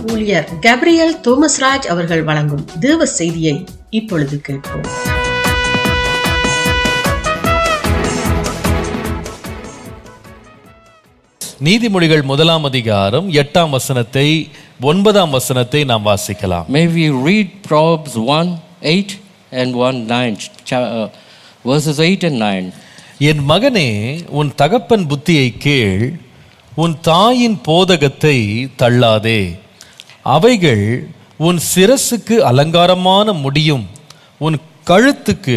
ஊழியர் கேப்ரியல் தோமஸ்ராஜ் அவர்கள் வழங்கும் தேவ செய்தியை இப்பொழுது கேட்போம் நீதிமொழிகள் முதலாம் அதிகாரம் எட்டாம் வசனத்தை ஒன்பதாம் வசனத்தை நாம் வாசிக்கலாம் May we read Proverbs 1 8 and 1 9, cha- uh, verses 8 and 9. என் மகனே உன் தகப்பன் புத்தியை கேள் உன் தாயின் போதகத்தை தள்ளாதே அவைகள் உன் சிரசுக்கு அலங்காரமான முடியும் உன் கழுத்துக்கு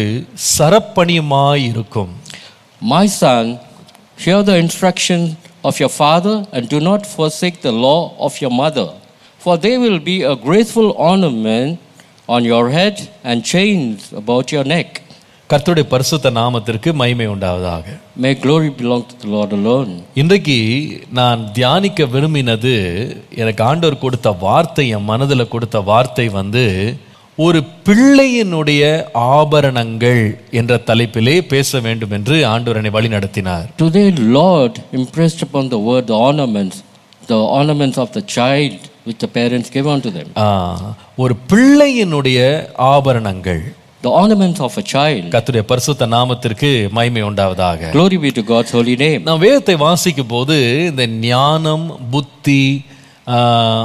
சரப்பணியுமாயிருக்கும் My son, hear the instruction of your father and do not forsake the law of your mother, for they will be a graceful ornament on your head and chains about your neck. கர்த்தருடைய பரிசுத்த நாமத்திற்கு மகிமை உண்டாவதாக May glory belong to the Lord alone. இன்றைக்கு நான் தியானிக்க விரும்பினது எனக்கு ஆண்டவர் கொடுத்த வார்த்தை என் மனதில் கொடுத்த வார்த்தை வந்து ஒரு பிள்ளையினுடைய ஆபரணங்கள் என்ற தலைப்பிலே பேச வேண்டும் என்று ஆண்டவர் என்னை வழி நடத்தினார் Today, Lord impressed upon the word the ornaments, the ornaments of the child which the parents give unto them. ஆ, ஒரு பிள்ளையினுடைய ஆபரணங்கள் The ornaments of a child. கர்த்தருடைய பரிசுத்த நாமத்திற்கு மகிமை உண்டாவதாக Glory be to God's holy name. நான் வேதத்தை வாசிக்கும் போது இந்த ஞானம் புத்தி ஆ,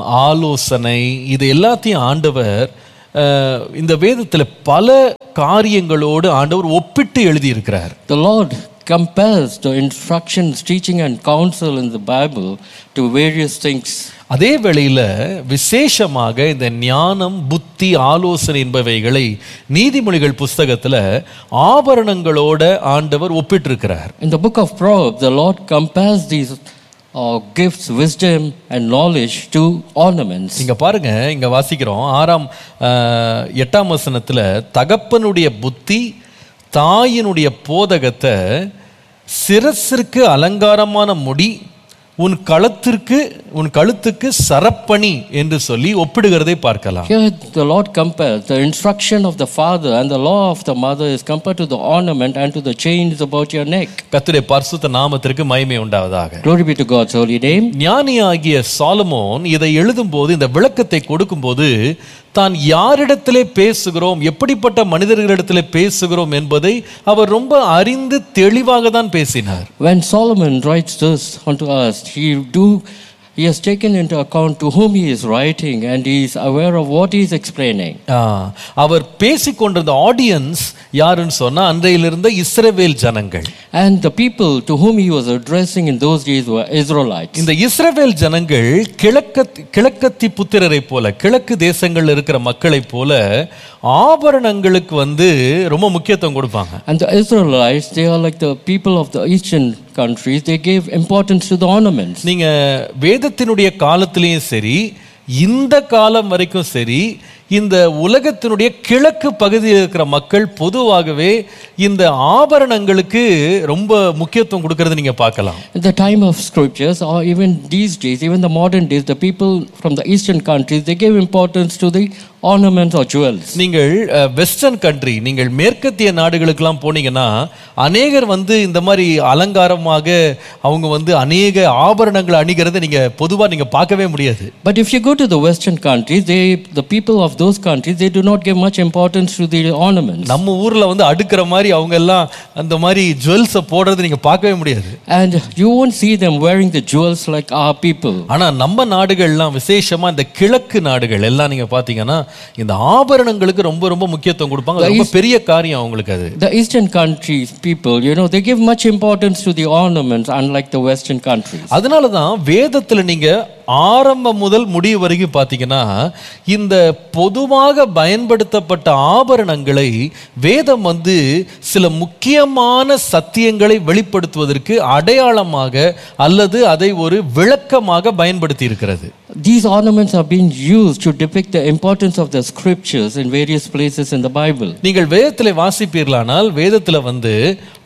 ஆலோசனை இது எல்லாத்தையும் ஆண்டவர் ஆ, இந்த வேதத்தில் பல காரியங்களோடு ஆண்டவர் ஒப்பிட்டு எழுதியிருக்கிறார் The Lord compares the instructions, teaching, and counsel in the Bible to various things. அதே வேளையில் விசேஷமாக இந்த ஞானம் புத்தி ஆலோசனை என்பவைகளை நீதிமொழிகள் புஸ்தகத்தில் ஆபரணங்களோட ஆண்டவர் ஒப்பிட்டிருக்கிறார் In the book of Proverbs, the Lord compares these uh, gifts, wisdom, and knowledge to ornaments. இங்க பாருங்க இங்க வாசிக்கிறோம் ஆறாம் ஆஹ், எட்டாம் வசனத்துல தகப்பனுடைய புத்தி தாயினுடைய போதகத்தை சிரசிற்கு அலங்காரமான முடி உன் களத்திற்கு உன் கழுத்துக்கு சரப்பணி என்று சொல்லி ஒப்பிடுகிறதை பார்க்கலாம் Here, the Lord compares the instruction of the father and the law of the mother is compared to the ornament and to the chains about your neck. கர்த்தருடைய பரிசுத்த நாமத்திற்கு மகிமை உண்டாவதாக Glory be to God's holy name. ஞானியாகிய Solomon இதை எழுதும்போது இந்த விளக்கத்தை கொடுக்கும்போது தான் யாரிடத்திலே பேசுகிறோம் எப்படிப்பட்ட மனிதர்களிடத்திலே பேசுகிறோம் என்பதை அவர் ரொம்ப அறிந்து தெளிவாக தான் பேசினார் When Solomon writes this unto us, he do he has taken into account to whom he is writing and he is aware of what he is explaining. ஆ, அவர் பேசிக்கொண்டிருந்த ஆடியன்ஸ் யாருன்னு சொன்னா அன்றையிலிருந்த இஸ்ரவேல் ஜனங்கள் And the people to whom he was addressing in those days were Israelites. இந்த இஸ்ரவேல் ஜனங்கள் கிழக்கத் கிழக்கத்தி புத்திரரை போல கிழக்கு தேசங்கள்ல இருக்கிற மக்களைப் போல ஆபரணங்களுக்கு வந்து ரொம்ப முக்கியத்துவம் கொடுப்பாங்க And the Israelites, they are like the people of the eastern countries, they gave importance to the ornaments. நீங்க வேதத்தினுடைய காலத்திலையும் சரி இந்த காலம் வரைக்கும் சரி இந்த உலகத்தினுடைய கிழக்கு பகுதியில் இருக்கிற மக்கள் பொதுவாகவே இந்த ஆபரணங்களுக்கு ரொம்ப முக்கியத்துவம் கொடுக்கறத நீங்க பார்க்கலாம் At the time of scriptures, or even these days, even the modern days, the people from the eastern countries, they gave importance to the ornaments or jewels. நீங்கள் வெஸ்டர்ன் கண்ட்ரி நீங்கள் மேற்கத்திய நாடுகளுக்கெல்லாம் போனீங்கன்னா அநேகர் வந்து இந்த மாதிரி அலங்காரமாக அவங்க வந்து அநேக ஆபரணங்கள் அணிகிறதை நீங்க பொதுவா நீங்க பார்க்கவே முடியாது But if you go to the western countries, they, the people of those countries, they do not give much importance to the ornaments. நம்ம ஊர்ல வந்து அடுக்கிற மாதிரி அவங்க எல்லாம் அந்த மாதிரி ஜுவல்ஸை போடுறது நீங்க பார்க்கவே முடியாது And you won't see them wearing the jewels like our people. ஆனா நம்ம நாடுகள்லாம் விசேஷமா இந்த கிழக்கு நாடுகள் எல்லாம் நீங்க பாத்தீங்கன்னா இந்த ஆபரணங்களுக்கு ரொம்ப ரொம்ப முக்கியத்துவம் கொடுப்பாங்க அது ரொம்ப பெரிய காரியம் அவங்களுக்கு அது The eastern countries people, you know, they give much importance to the ornaments, unlike the western countries. அதனால தான் வேதத்துல நீங்க ஆரம்பம் முதல் முடிவு வரைக்கும் பார்த்தீங்கன்னா இந்த பொதுவாக பயன்படுத்தப்பட்ட ஆபரணங்களை வேதம் வந்து சில முக்கியமான சத்தியங்களை வெளிப்படுத்துவதற்கு அடையாளமாக அல்லது அதை ஒரு விளக்கமாக பயன்படுத்தி இருக்கிறது These ornaments are being used to depict the importance of the scriptures in various places in the Bible. நீங்கள் வேதத்தில் வாசிப்பீர்களானால் வேதத்தில் வந்து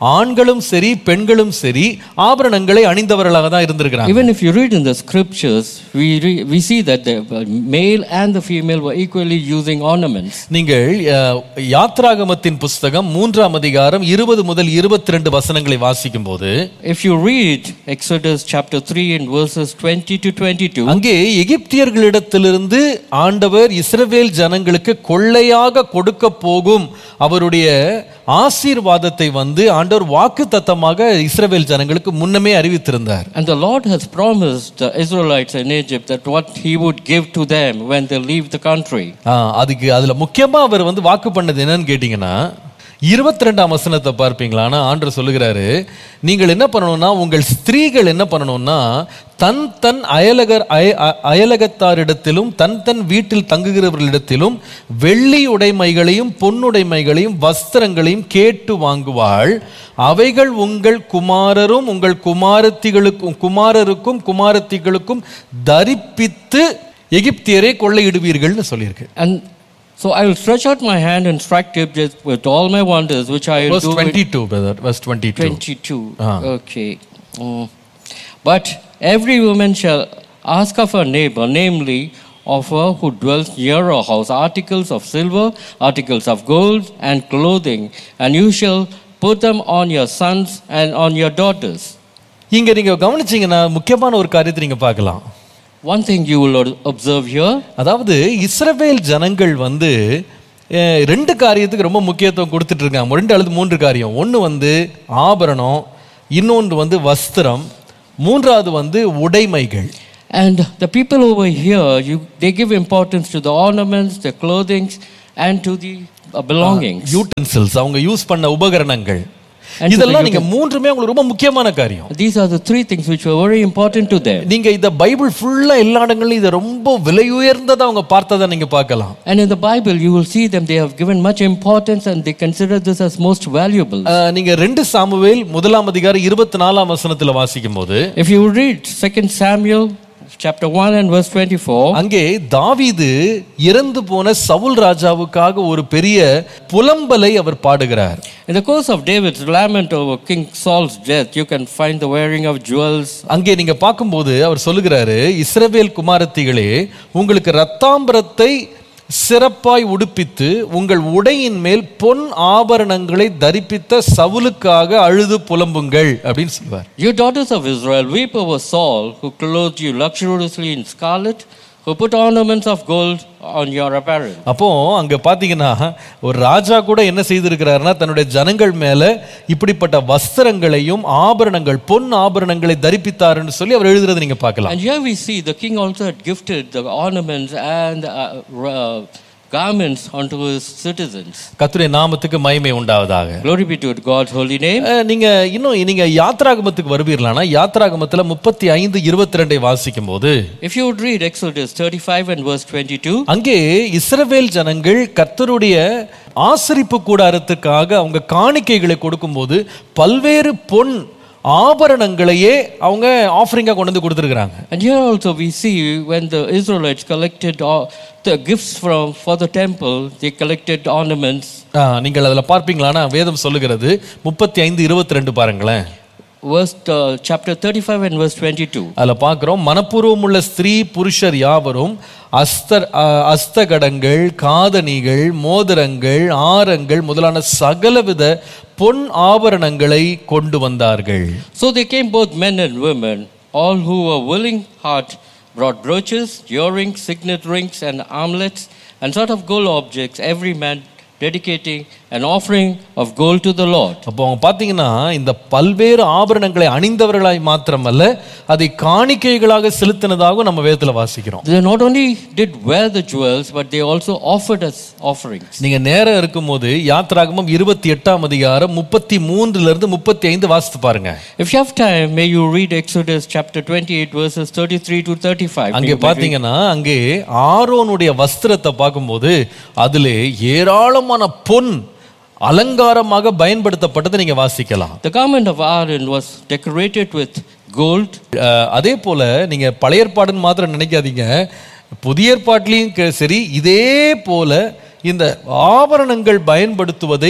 ஆண்களும் சரி பெண்களும் சரி ஆபரணங்களை அணிந்தவர்களாக தான் இருந்திருக்கிறாங்க Even if you read in the scriptures, we, re- we see that the uh, male and the female were equally using ornaments. நீங்கள் அஹ், யாத்ராகமத்தின் புஸ்தகம் மூன்றாம் அதிகாரம் இருபது முதல் இருபத்தி ரெண்டு வசனங்களை வாசிக்கும் போது If you read Exodus chapter 3 and verses 20 to 22, அங்கே எகிப்தியர்களிடத்திலிருந்து ஆண்டவர் இஸ்ரவேல் ஜனங்களுக்கு கொள்ளையாக கொடுக்க போகும் அவருடைய ஆசீர்வாதத்தை வந்து ஆண்டவர் வாக்கு தத்தமாக இஸ்ரவேல் ஜனங்களுக்கு முன்னமே அறிவித்திருந்தார் and the Lord has promised the Israelites in Egypt that what He would give to them when they leave the country. ஆ, அதுக்கு அதுல முக்கியமா அவர் வந்து வாக்கு பண்ணது என்னன்னு கேட்டீங்கன்னா இருபத்தி ரெண்டாம் வசனத்தை பார்ப்பீங்களா ஆனா ஆண்டவர் சொல்லுகிறாரு நீங்கள் என்ன பண்ணணும்னா உங்கள் ஸ்திரீகள் என்ன பண்ணணும்னா தன் தன் அயலகர் அய- அ- அயலகத்தாரிடத்திலும் தன் தன் வீட்டில் தங்குகிறவர்களிடத்திலும் வெள்ளி உடைமைகளையும் பொன்னுடைமைகளையும் வஸ்திரங்களையும் கேட்டு வாங்குவாள் அவைகள் உங்கள் குமாரரும் உங்கள் குமாரத்திகளுக்கும் குமாரருக்கும் குமாரத்திகளுக்கும் தரிப்பித்து எகிப்தியரை கொள்ளையிடுவீர்கள்னு சொல்லியிருக்கு And so I will stretch out my hand and strike Egypt with all my wonders, which I will Verse do with 22, brother. Verse 22. 22. Ah. Okay. Mm. But every woman shall ask of her neighbor, namely of her who dwells near her house, articles of silver, articles of gold, and clothing, and you shall put them on your sons and on your daughters. இங்க நீங்க கவனிச்சீங்கன்னா முக்கியமான ஒரு காரியத்தை நீங்க பார்க்கலாம் One thing you will o- observe here அதாவது இஸ்ரவேல் ஜனங்கள் வந்து அஹ், ரெண்டு காரியத்துக்கு ரொம்ப முக்கியத்துவம் கொடுத்துட்டு இருக்காங்க ரெண்டு அல்லது மூன்று காரியம் ஒன்று வந்து ஆபரணம் இன்னொன்று வந்து வஸ்திரம் மூன்றாவது வந்து உடைமைகள் And the people over here, you, they give importance to the ornaments, the clothing, and to the uh, belongings. Utensils அவங்க யூஸ் பண்ண உபகரணங்கள் And to இதெல்லாம் the நீங்க மூன்றுமே உங்களுக்கு ரொம்ப முக்கியமான காரியம் These are the three things which were very important to them. நீங்க இந்த பைபிள் ஃபுல்லா எல்லா இடங்கள்லையும் இதை ரொம்ப விலை உயர்ந்ததை அவங்க பார்த்ததை நீங்க பார்க்கலாம் And in the Bible, you will see them, they have given much importance and they consider this as most valuable. அஹ், நீங்க ரெண்டு சாமுவேல் முதலாம் அதிகாரம் இருபத்தி நாலாம் வசனத்துல வாசிக்கும் போது If you read 2 Samuel chapter 1 and verse 24, அங்கே தாவீது இறந்து போன சவுல் ராஜாவுக்காக ஒரு பெரிய புலம்பலை அவர் பாடுகிறார் in the course of David's lament over King Saul's death, you can find the wearing of jewels. அங்கே நீங்க பார்க்கும்போது அவர் சொல்லுகிறாரு இஸ்ரவேல் குமாரத்திகளே உங்களுக்கு ரத்தாம்பரத்தை சிறப்பாய் உடுப்பித்து உங்கள் உடையின் மேல் பொன் ஆபரணங்களை தரிப்பித்த சவுலுக்காக அழுது புலம்புங்கள் அப்படின்னு சொல்லுவார் You daughters of Israel, weep over Saul, who clothed you luxuriously in scarlet, who put ornaments of gold on your apparel. அப்போ அங்க பாத்தீங்கன்னா ஒரு ராஜா கூட என்ன செய்திருக்கிறாருன்னா தன்னுடைய ஜனங்கள் மேல இப்படிப்பட்ட வஸ்திரங்களையும் ஆபரணங்கள் பொன் ஆபரணங்களை தரிப்பித்தாருன்னு சொல்லி அவர் எழுதுறதை நீங்க பார்க்கலாம் And here we see the king also had gifted the ornaments and uh, uh, garments unto his citizens. கர்த்தருடைய நாமத்துக்கு மகிமை உண்டாவதாக Glory be to God's holy name. அஹ், நீங்க இன்னும் நீங்க யாத்ராகமத்துக்கு வருவீர்களானா யாத்ராகமத்துல முப்பத்தி ஐந்து இருபத்தி ரெண்டை வாசிக்கும் போது If you would read Exodus 35 and verse 22, அங்கே இஸ்ரவேல் ஜனங்கள் கர்த்தருடைய ஆசரிப்பு கூடாரத்துக்காக அவங்க காணிக்கைகளை கொடுக்கும்போது பல்வேறு பொன் ஆபரணங்களையே அவங்க ஆஃபரிங்கா கொண்டு வந்து கொடுத்துருக்குறாங்க and here also we see when the Israelites collected all the gifts from for the temple, they collected ornaments. ஆ, நீங்கள் அதில் பார்ப்பீங்களானா வேதம் சொல்லுகிறது முப்பத்தி ஐந்து இருபத்தி ரெண்டு பாருங்களேன் Verse uh, chapter 35 and verse 22. அதில் பார்க்குறோம் மனப்பூர்வமுள்ள ஸ்திரீ புருஷர் யாவரும் அஸ்தர் அ, அஸ்தகடங்கள் காதணிகள் மோதிரங்கள் ஆரங்கள் முதலான சகலவித பொன் ஆபரணங்களை கொண்டு வந்தார்கள் So they came both men and women, all who were willing heart brought brooches, earrings, signet rings, and armlets, and sort of gold objects, every man dedicating an offering of gold to the Lord. அப்போ அவங்க பார்த்தீங்கன்னா இந்த பல்வேறு ஆபரணங்களை அணிந்தவர்களாய் மாத்திரமல்ல அதை காணிக்கைகளாக செலுத்தினதாகவும் நம்ம வேதத்தில் வாசிக்கிறோம் They not only did wear the jewels, but they also offered us offerings. நீங்க நேரம் இருக்கும்போது யாத்ராகமம் இருபத்தி எட்டாம் அதிகாரம் முப்பத்தி மூன்றுல இருந்து முப்பத்தி ஐந்து வாசித்து பாருங்க If you have time, may you read Exodus chapter 28, verses 33 to 35. அங்கே பாத்தீங்கன்னா அங்கே ஆரோனுடைய வஸ்திரத்தை பார்க்கும்போது அதிலே ஏராளமான பொன் அலங்காரமாக பயன்படுத்தப்பட்டதை நீங்க வாசிக்கலாம் The garment of Aaron was decorated with gold, அஹ், அதே போல நீங்க பழைய ஏற்பாடுன்னு மாத்திரம் நினைக்காதீங்க புதிய ஏற்பாட்டிலையும் க- சரி இதே போல இந்த ஆபரணங்கள் பயன்படுத்துவதை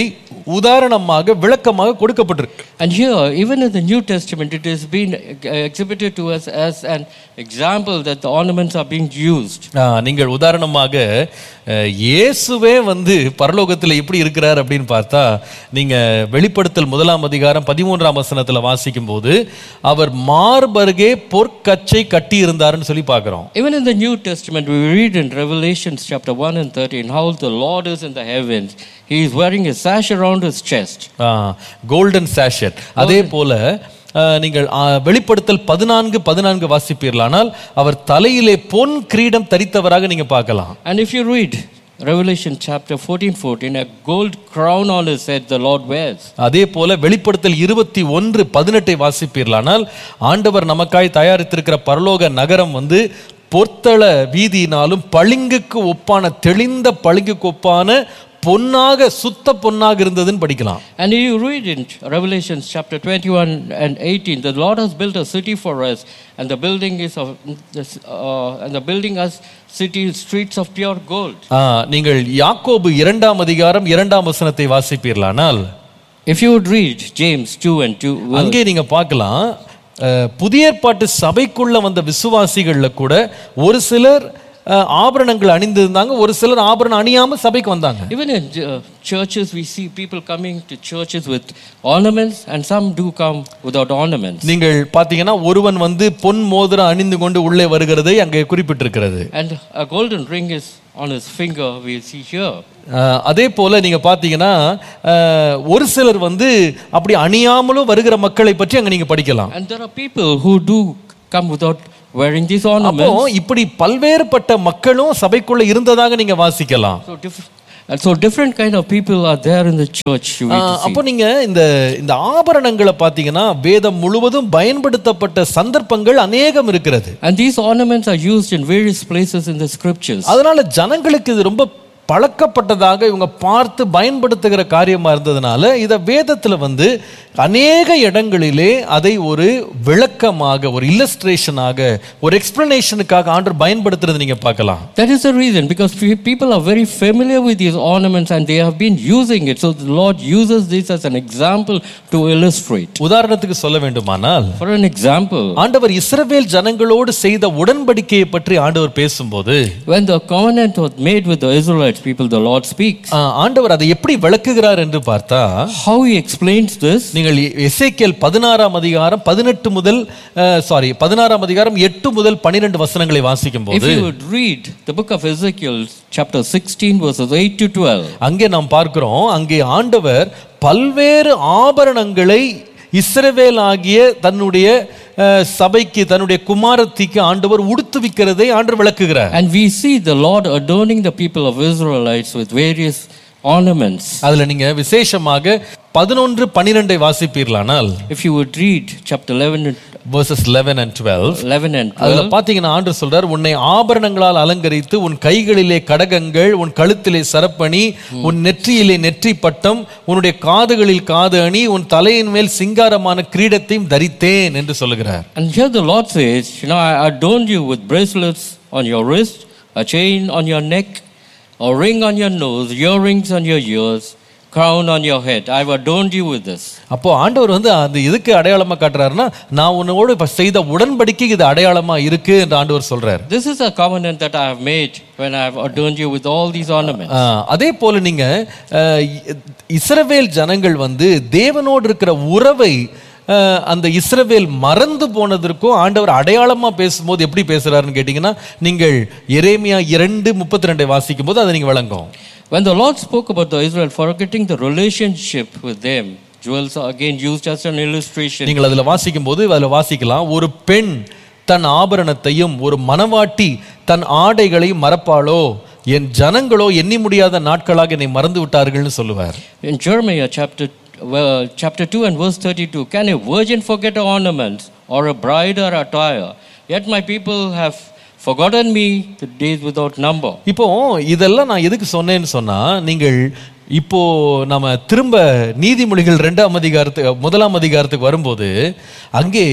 உதாரணமாக விளக்கமாக கொடுக்கப்பட்டிருக்கு And here, even in the New Testament, it has been uh, exhibited to us as an example that the ornaments are being used. ஆ, நீங்கள் உதாரணமாக அஹ், இயேசுவே வந்து பரலோகத்தில் எப்படி இருக்கிறார் அப்படின்னு பார்த்தா நீங்க வெளிப்படுத்தல் முதலாம் அதிகாரம் பதிமூன்றாம் வசனத்துல வாசிக்கும் போது அவர் மார்பருகே பொற்கச்சை கட்டி இருந்தாருன்னு சொல்லி பார்க்கிறோம் Even in the New Testament, we read in Revelations chapter 1 and 13 how the Lord is in the heavens. He is wearing a sash around his chest. Golden sash அதே போல ஆ, நீங்கள் ஆ, வெளிப்படுத்தல் பதினான்கு பதினான்கு வாசிப்பீர்களானால் அவர் தலையிலே பொன் கிரீடம் தரித்தவராக நீங்க பார்க்கலாம் And if you read Revelation chapter 14 14, a gold crown on his head the Lord wears. அதே போல வெளிப்படுத்தல் இருபத்தி ஒன்று பதினெட்டை வாசிப்பீர்களானால் ஆண்டவர் நமக்காய் தயாரித்திருக்கிற பரலோக நகரம் வந்து பொற்தள வீதியினாலும் பளிங்குக்கு ஒப்பான தெளிந்த பளிங்குக்கு ஒப்பான பொன்னாக சுத்த பொன்னாக இருந்ததுன்னு படிக்கலாம் And you read in Revelations chapter 21 and 18, the Lord has built a city for us, and the building is of this, uh, and the building has city streets of pure gold. ஆ, நீங்கள் யாக்கோபு இரண்டாம் அதிகாரம் இரண்டாம் வசனத்தை வாசிப்பீர்களானால் If you would read James 2 and 2, well, அங்கே நீங்க பார்க்கலாம் அஹ், புதிய ஏற்பாட்டு சபைக்குள்ள வந்த விசுவாசிகள்ல கூட ஒரு சிலர் அஹ், ஆபரணங்கள் அணிந்திருந்தாங்க ஒரு சிலர் ஆபரணம் அணியாம சபைக்கு வந்தாங்க even in uh, churches, we see people coming to churches with ornaments, and some do come without ornaments. நீங்கள் பார்த்தீங்கன்னா ஒருவன் வந்து பொன் மோதிரம் அணிந்து கொண்டு உள்ளே வருகிறதை அங்கே குறிப்பிட்டிருக்கிறது And a golden ring is on his finger, we see here. அஹ், அதே போல நீங்க பார்த்தீங்கன்னா அஹ், ஒரு சிலர் வந்து அப்படி அணியாமலும் வருகிற மக்களை பற்றி அங்க நீங்க படிக்கலாம் And there are people who do come without wearing these அப்போ ornaments. இப்படி பல்வேறுபட்ட மக்களும் சபைக்குள்ள இருந்ததாக நீங்க வாசிக்கலாம் So, diff- and so different kind of people are there in the church. We ah, to see. அப்போ நீங்க இந்த இந்த ஆபரணங்களை பார்த்தீங்கன்னா வேதம் முழுவதும் பயன்படுத்தப்பட்ட சந்தர்ப்பங்கள் அநேகம் இருக்கிறது And these ornaments are used in various places in the scriptures. அதனால ஜனங்களுக்கு இது ரொம்ப பழக்கப்பட்டதாக இவங்க பார்த்து பயன்படுத்துகிற காரியமா இருந்ததுனால இத வேதத்துல வந்து அநேக இடங்களிலே அதை ஒரு விளக்கமாக ஒரு இல்லஸ்ட்ரேஷனாக ஒரு எக்ஸ்பிளனேஷனுக்காக ஆண்டர் பயன்படுத்துறது நீங்க பார்க்கலாம் That is the reason because pe- people are very familiar with these ornaments and they have been using it. So the Lord uses this as an example to illustrate. உதாரணத்துக்கு சொல்ல வேண்டுமானால் For an example, ஆண்டவர் இஸ்ரவேல் ஜனங்களோடு செய்த உடன்படிக்கையை பற்றி ஆண்டவர் பேசும்போது when the covenant was made with the Israelites people, the Lord speaks. ஆ, ஆண்டவர் அதை எப்படி விளக்குகிறார் என்று பார்த்தா How he explains this? நீங்கள் எசேக்கியேல் பதினாறாம் அதிகாரம் பதினெட்டு முதல் சாரி பதினாறாம் அதிகாரம் எட்டு முதல் பன்னிரெண்டு வசனங்களை வாசிக்கும் If போது you would read the book of Ezekiel, chapter 16, verses 8 to 12, அங்கே நாம் பார்க்கிறோம் அங்கே ஆண்டவர் பல்வேறு ஆபரணங்களை இஸ்ரவேல் ஆகிய தன்னுடைய அஹ், சபைக்கு தன்னுடைய குமாரத்திக்கு ஆண்டவர் உடுத்துவிக்கிறதை ஆண்டவர் விளக்குகிறார் and we see the Lord adorning the people of Israelites with various ornaments. அதுல நீங்க விசேஷமாக பதினொன்று பன்னிரெண்டை வாசிப்பீர்களானால் If you would read chapter 11 and verses 11 and 12 11 and 12, அதுல பாத்தீங்கன்னா ஆண்டு சொல்றார் உன்னை ஆபரணங்களால் அலங்கரித்து உன் கைகளிலே கடகங்கள் உன் கழுத்திலே சரப்பணி உன் நெற்றியிலே நெற்றி பட்டம் உன்னுடைய காதுகளில் காது அணி உன் தலையின் மேல் சிங்காரமான கிரீடத்தையும் தரித்தேன் என்று சொல்லுகிறார் And here the Lord says, You know, I adorned you with bracelets on your wrist, a chain on your neck, a ring on your nose, earrings on your ears, crown on your head. I've adorned you with this. அப்போ ஆண்டவர் வந்து அந்த எதுக்கு அடையாளமா காட்டுறாருன்னா நான் உன்னோடு இப்ப செய்த உடன்படிக்கை இது அடையாளமா இருக்கு என்று ஆண்டவர் சொல்றார் This is a covenant that I have made when I have adorned you with all these ornaments. ஆஹ், அதே போல நீங்க ஆஹ், இ- இஸ்ரவேல் ஜனங்கள் வந்து தேவனோடு இருக்கிற உறவை ஆஹ், அந்த இஸ்ரவேல் மறந்து போனதற்கும் ஆண்டவர் அடையாளமா பேசும்போது எப்படி பேசுறாருன்னு கேட்டீங்கன்னா நீங்கள் எரேமியா இரண்டு முப்பத்தி ரெண்டை வாசிக்கும் போது அதை நீங்க வழங்கும் When the Lord spoke about the Israel forgetting the relationship with them, jewels are again used as an illustration. நீங்கள் அதில் வாசிக்கும் போது அதில் வாசிக்கலாம் ஒரு பெண் தன் ஆபரணத்தையும் ஒரு மணவாட்டி தன் ஆடைகளையும் மறப்பாளோ என் ஜனங்களோ எண்ணி முடியாத நாட்களாக என்னை மறந்து விட்டார்கள்னு சொல்லுவார் In Jeremiah chapter, well, chapter 2 and verse 32, can a virgin forget her ornaments or a bride her attire? Yet my people have forgotten me the days without number. இப்போ இதெல்லாம் நான் எதுக்கு சொன்னேன்னு சொன்னா நீங்கள் இப்போ நம்ம திரும்ப நீதிமொழிகள் ரெண்டாம் அதிகாரத்துக்கு முதலாம் அதிகாரத்துக்கு வரும்போது அங்கே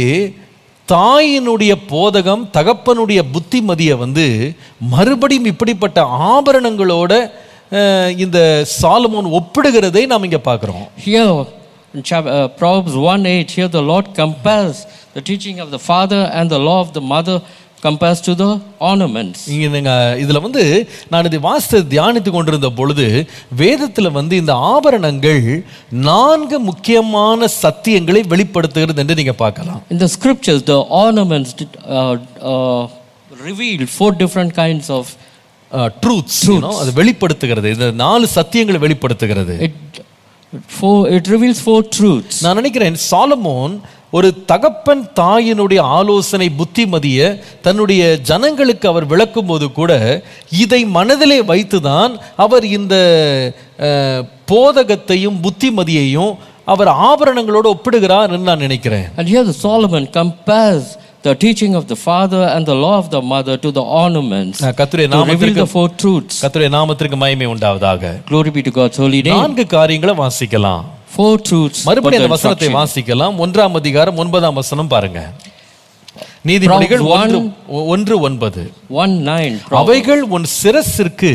தாயினுடைய போதகம் தகப்பனுடைய புத்திமதியை வந்து மறுபடியும் இப்படிப்பட்ட ஆபரணங்களோட அஹ், இந்த சாலமோன் ஒப்பிடுகிறதை நாம் இங்க பார்க்கிறோம் Here, in chap- uh, Proverbs 1 8, here the Lord compares the teaching of the father and the law of the mother compares to the ornaments. இங்க நீங்க இதுல வந்து நான் இதை வாசித்து தியானித்து கொண்டிருந்த பொழுது வேதத்துல வந்து இந்த ஆபரணங்கள் நான்கு முக்கியமான சத்தியங்களை வெளிப்படுத்துகிறது என்று நீங்க பார்க்கலாம் In the scriptures, the ornaments did, uh, uh, reveal four different kinds of truths அது வெளிப்படுத்துகிறது இந்த நாலு சத்தியங்களை வெளிப்படுத்துகிறது it. Four, it reveals four truths. நான் நினைக்கிறேன் சாலமோன் ஒரு தகப்பன் தாயினுடைய ஆலோசனை புத்திமதிய தன்னுடைய ஜனங்களுக்கு அவர் விளக்கும் போது கூட இதை மனதிலே வைத்துதான் அவர் இந்த அஹ், போதகத்தையும் புத்திமதியையும் அவர் ஆபரணங்களோடு ஒப்பிடுகிறார் என்று நான் நினைக்கிறேன் And here the Solomon compares the teaching of the father and the law of the mother to the ornaments அஹ், கர்த்தருடைய to reveal நாமத்திற்கு the four truths. கர்த்தருடைய நாமத்திற்கு மகிமை உண்டாவதாக Glory be to God's holy name. நான்கு காரியங்களை வாசிக்கலாம் Four truths. for மறுபடியும் the அந்த வசனத்தை instruction. வாசிக்கலாம் ஒன்றாம் அதிகாரம் ஒன்பதாம் வசனம் பாருங்க நீதிமொழிகள் Proverbs ஒன்று ஒன்று ஒன்பது 1 9. அவைகள் உன் சிரசிற்கு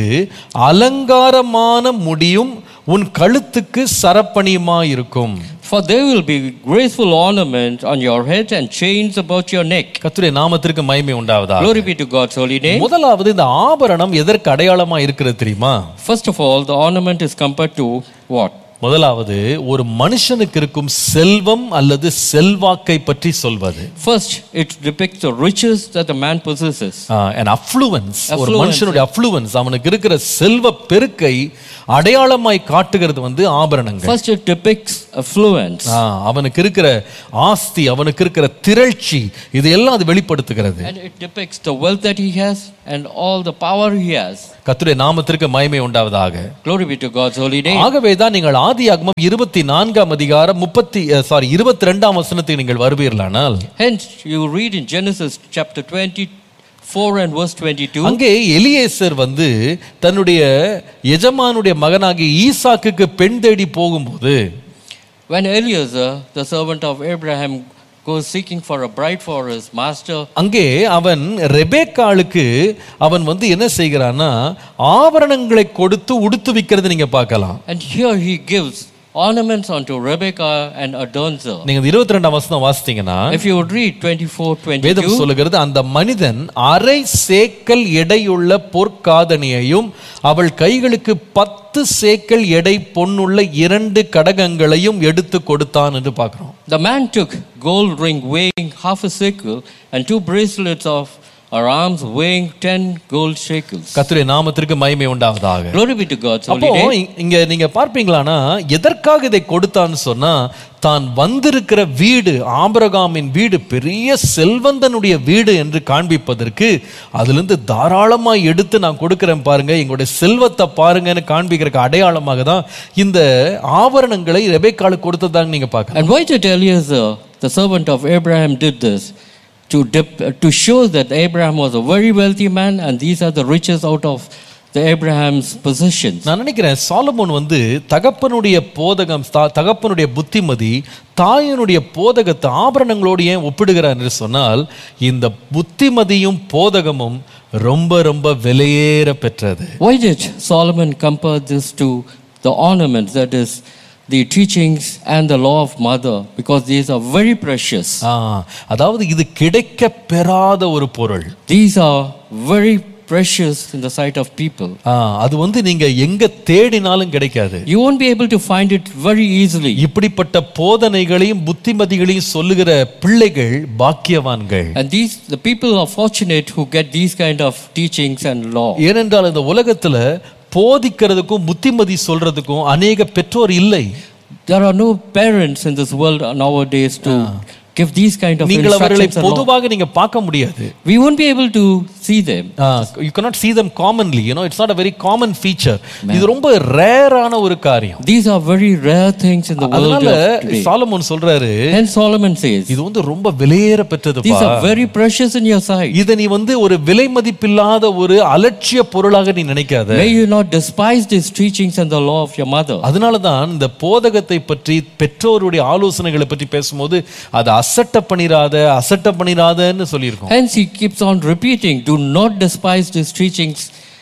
அலங்காரமான முடியும் உன் கழுத்துக்கு சரப்பணியுமாயிருக்கும் For there will be graceful ornament on your head and chains about your neck. கர்த்தருடைய நாமத்திற்கு மகிமை உண்டாவதா Glory be to God's holy name. முதலாவது இந்த ஆபரணம் எதற்கு அடையாளமா இருக்கிறது தெரியுமா First of all, the ornament is compared to what? முதலாவது ஒரு மனுஷனுக்கு இருக்கும் செல்வம் அல்லது செல்வாக்கை பற்றி சொல்வது First, it depicts the riches that a man possesses. an affluence ஒரு Affluence. மனுஷனுடைய affluence அவனுக்கு இருக்கிற செல்வ பெருக்கை அடையாளமாய் காட்டுகிறது வந்து ஆபரணங்கள் First, it depicts affluence. ஆ, அவனுக்கு இருக்கிற ஆஸ்தி அவனுக்கு இருக்கிற திரட்சி இதையெல்லாம் அது வெளிப்படுத்துகிறது And it depicts the wealth that he has and all the power he has. கர்த்தருடைய நாமத்திற்கு மகிமை உண்டாவதாக Glory be to God's holy name. ஆகவே தான் நீங்கள் ஆதியாகமம் இருபத்தி நான்காம் அதிகாரம் முப்பத்தி சாரி இருபத்தி ரெண்டாம் வசனத்துக்கு நீங்கள் வருவீர்களானால் Hence, you read in Genesis chapter 24 and verse 22. அங்கே எலியேசர் வந்து தன்னுடைய எஜமானுடைய மகனாகிய ஈசாக்குக்கு பெண் தேடி போகும்போது When Eliezer, the servant of Abraham, goes seeking for a bride for his master, அங்கே அவன் ரெபேக்காளுக்கு அவன் வந்து என்ன செய்கிறான்னா ஆபரணங்களை கொடுத்து உடுத்து விக்கிறது நீங்க பார்க்கலாம் and here he gives ornaments unto Rebekah and adorns her. நீங்க இந்த இருபத்தி ரெண்டாம் வசனம் வாசித்தீங்கன்னா If you would read 24 வேதம் 22, சொல்லுகிறது அந்த மனிதன் அரை சேக்கல் எடையுள்ள பொற்காதணியையும் அவள் கைகளுக்கு பத்து சேக்கல் எடை பொன்னுள்ள இரண்டு கடகங்களையும் எடுத்து கொடுத்தான் என்று பார்க்கிறோம் the man took gold ring weighing half a shekel and two bracelets of her arms weighing 10 gold shekels. கர்த்தருடைய நாமத்திற்கு மகிமை உண்டாவதாக Glory be to God's holy அப்போ name. இ- இங்க நீங்க பார்ப்பீங்களானா எதற்காக இதை கொடுத்தான்னு சொன்னா தான் வந்திருக்கிற வீடு ஆபிரகாமின் வீடு பெரிய செல்வந்தனுடைய வீடு என்று காண்பிப்பதற்கு அதிலிருந்து தாராளமாக எடுத்து நான் கொடுக்கிறேன் பாருங்க எங்களுடைய செல்வத்தை பாருங்கன்னு காண்பிக்கிறதுக்கு அடையாளமாக தான் இந்த ஆபரணங்களை ரெபேக்காளுக்கு கொடுத்ததாங்க நீங்க பார்க்கலாம் And why did Eliezer, the servant of Abraham, did this? To, dip, to show that Abraham was a very wealthy man and these are the riches out of the Abraham's possessions. நான் நினைக்கிறேன் Solomon வந்து தகப்பனுடைய போதகம் தா- தகப்பனுடைய புத்திமதி தாயினுடைய போதகத்தை ஆபரணங்களோடு ஏன் ஒப்பிடுகிறார் என்று சொன்னால் இந்த புத்திமதியும் போதகமும் ரொம்ப ரொம்ப விலையேற பெற்றது Why did Solomon compare this to the ornaments, that is, the teachings and the law of mother? Because these are very precious. ஆ, அதாவது இது கிடைக்க பெறாத ஒரு பொருள் These are very precious in the sight of people. ஆ, அது வந்து நீங்க எங்க தேடினாலும் கிடைக்காது You won't be able to find it very easily. இப்படிப்பட்ட போதனைகளையும் புத்திமதிகளையும் சொல்லுகிற பிள்ளைகள் பாக்கியவான்கள் And these, the people are fortunate who get these kind of teachings and law. ஏனென்றால் இந்த உலகத்துல போதிக்கிறதுக்கும் புத்திமதி சொல்றதுக்கும் அநேக பெற்றோர் இல்லை There are no parents in this world nowadays to give these kind of நீங்கள் அவர்களை instructions and law. பொதுவாக நீங்க பார்க்க முடியாது We won't be able to see them. You cannot see them commonly you know it's not a very common feature இது ரொம்ப ரேரான ஒரு காரியம் These are very rare things in the world அதனால of today. சாலமோன் சொல்றாரு Hence Solomon says, இது வந்து ரொம்ப விலையேற பெற்றதுப்பா these are very precious in your sight. இதை நீ வந்து ஒரு விலை மதிப்பில்லாத ஒரு அலட்சிய பொருளாக நீ நினைக்காத May you not despise these teachings and the law of your mother. அதனால தான் இந்த போதகத்தை பற்றி பெற்றோருடைய ஆலோசனைகளை பற்றி பேசும்போது அதை அசட்ட பண்ணிராத அசட்ட பண்ணிராதன்னு சொல்லியிருக்கோம் Hence he keeps on repeating, do not despise these teachings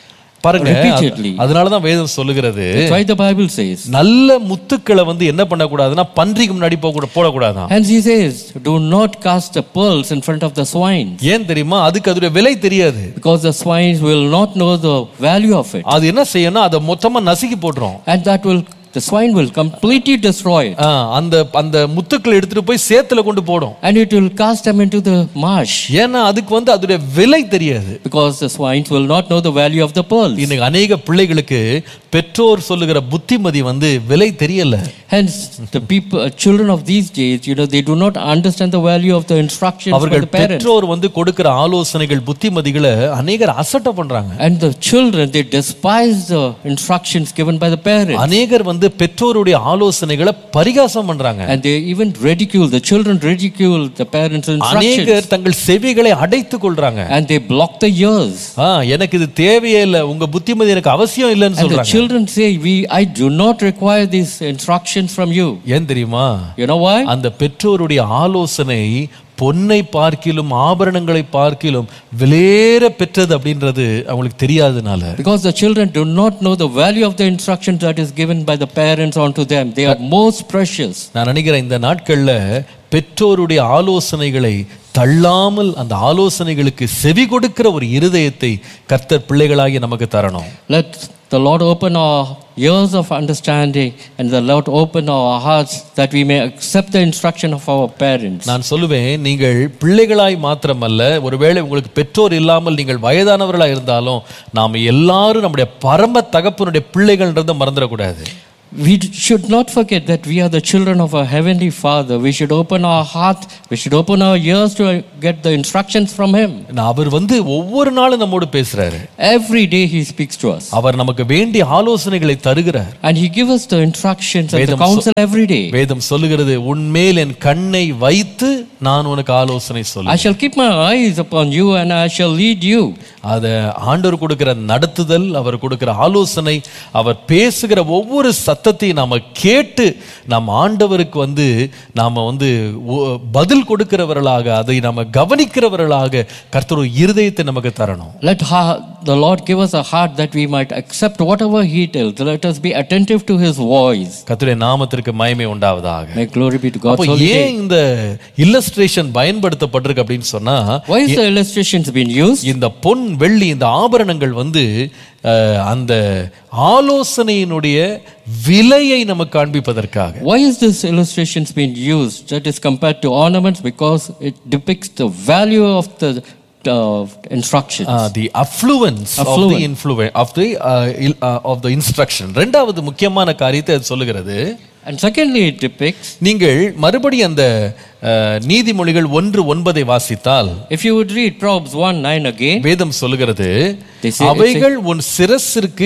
பாருங்க repeatedly. அதனாலதான் வேதம் சொல்லுகிறது That's why the Bible says. நல்ல முத்துக்களை வந்து என்ன பண்ணக்கூடாதுன்னா பன்றிக்கு முன்னாடி போக கூட போடக்கூடாதான் Hence he says, do not cast the pearls in front of the swine, ஏன் தெரியுமா அதுக்கு அதோட விலை தெரியாது because the swine will not know the value of it. அது என்ன செய்யணும் அதை மொத்தமா நசுக்கி போட்டுரும் And that will, the swine will completely destroy it. ஆ, அந்த அந்த முத்துக்களை எடுத்துட்டு போய் சேத்துல கொண்டு போடும் And it will cast them into the marsh, ஏன்னா அதுக்கு வந்து அதோட விலை தெரியாது because the swines will not know the value of the pearls. இன்னைக்கு அநேக பிள்ளைகளுக்கு பெற்றோர் சொல்லுகிற புத்திமதி வந்து விலை தெரியல Hence, the people, uh, children of these days, you know, they do not understand the value of the instructions from அவர்கள் the parents. பெற்றோர் வந்து கொடுக்கிற ஆலோசனைகள் புத்திமதிகளை அநேகர் அசட்டை பண்றாங்க And the children, they despise the instructions given by the parents. அநேகர் வந்து பெற்றோருடைய ஆலோசனைகளை பரிகாசம் பண்றாங்க And they even ridicule, the children ridicule the parents' instructions. அநேகர் தங்கள் செவிகளை அடைத்துக் கொள்றாங்க And they block the ears. ஆ, எனக்கு இது தேவையே இல்லை உங்க புத்திமதி எனக்கு அவசியம் இல்லைன்னு And the சொல்றாங்க children say, we, I do not require these instructions from you. ஏன் தெரியுமா You know why? அந்த பெற்றோருடைய ஆலோசனை பொன்னை பார்க்கிலும் ஆபரணங்களை பார்க்கிலும் விலையேற பெற்றது அப்படின்றது அவங்களுக்கு தெரியாதனால Because the children do not know the value of the instructions that is given by the parents onto them. They are most precious. நான் நினைக்கிறேன் இந்த நாட்கள்ல பெற்றோருடைய ஆலோசனைகளை தள்ளாமல் அந்த ஆலோசனைகளுக்கு செவி கொடுக்கிற ஒரு இருதயத்தை கர்த்தர் பிள்ளைகளாகி நமக்கு தரணும் Let the Lord open our ears of understanding and the Lord open our hearts that we may accept the instruction of our parents. நான் சொல்லுவேன் நீங்கள் பிள்ளைகளாய் மாத்திரமல்ல ஒருவேளை உங்களுக்கு பெற்றோர் இல்லாமல் நீங்கள் வயதானவர்களாக இருந்தாலும் நாம் எல்லாரும் நம்முடைய பரம தகப்பனுடைய பிள்ளைகள்ன்றதை மறந்துடக்கூடாது We should not forget that we are the children of our Heavenly Father. We should open our heart, we should open our ears to get the instructions from Him. நான் அவர் வந்து ஒவ்வொரு நாளும் நம்மோடு பேசுறாரு Every day He speaks to us. அவர் நமக்கு வேண்டிய ஆலோசனைகளை தருகிறார் And He gives us the instructions and the வேதம் counsel every day. வேதம் சொல்லுகிறது உன்மேல் என் கண்ணை வைத்து நான் உனக்கு ஆலோசனை I சொல்ல shall keep my eyes upon you and I shall lead you. அத ஆண்டவர் கொடுக்கிற நடத்துதல் அவர் கொடுக்கிற ஆலோசனை அவர் பேசுகிற ஒவ்வொரு சத்தத்தையும் நாம கேட்டு நாம் ஆண்டவருக்கு வந்து நாம வந்து ஒ- பதில் கொடுக்கிறவர்களாக அதை நாம கவனிக்கிறவர்களாக கர்த்தர் ஒரு இருதயத்தை நமக்கு தரணும் Let ha- the Lord give us a heart that we might accept whatever He tells. Let us be attentive to His voice. கர்த்தருடைய நாமத்திற்கு மகிமை உண்டாவதாக May glory be to God's அப்போ holy ஏன் name. இந்த இல்லஸ்ட்ரேஷன் பயன்படுத்தப்பட்டிருக்கு அப்படின்னு சொன்னா Why is the illustrations been used? இந்த பொன் வெள்ளி இந்த ஆபரணங்கள் வந்து அஹ், அந்த ஆலோசனையினுடைய விலையை நமக்கு காண்பிப்பதற்காக Why is this illustrations being used that is compared to ornaments? Because it depicts the value of the uh, instructions. The affluence of the Affluent. Influence of the of the instruction ரெண்டாவது முக்கியமான காரியத்தை அது சொல்லுகிறது And secondly, it depicts, நீங்கள் மறுபடியும் அந்த அஹ், நீதிமொழிகள் ஒன்று ஒன்பதை வாசித்தால் if you would read Proverbs 1 9 again, வேதம் சொல்லுகிறது They say- அவைகள் உன் சிரசிற்கு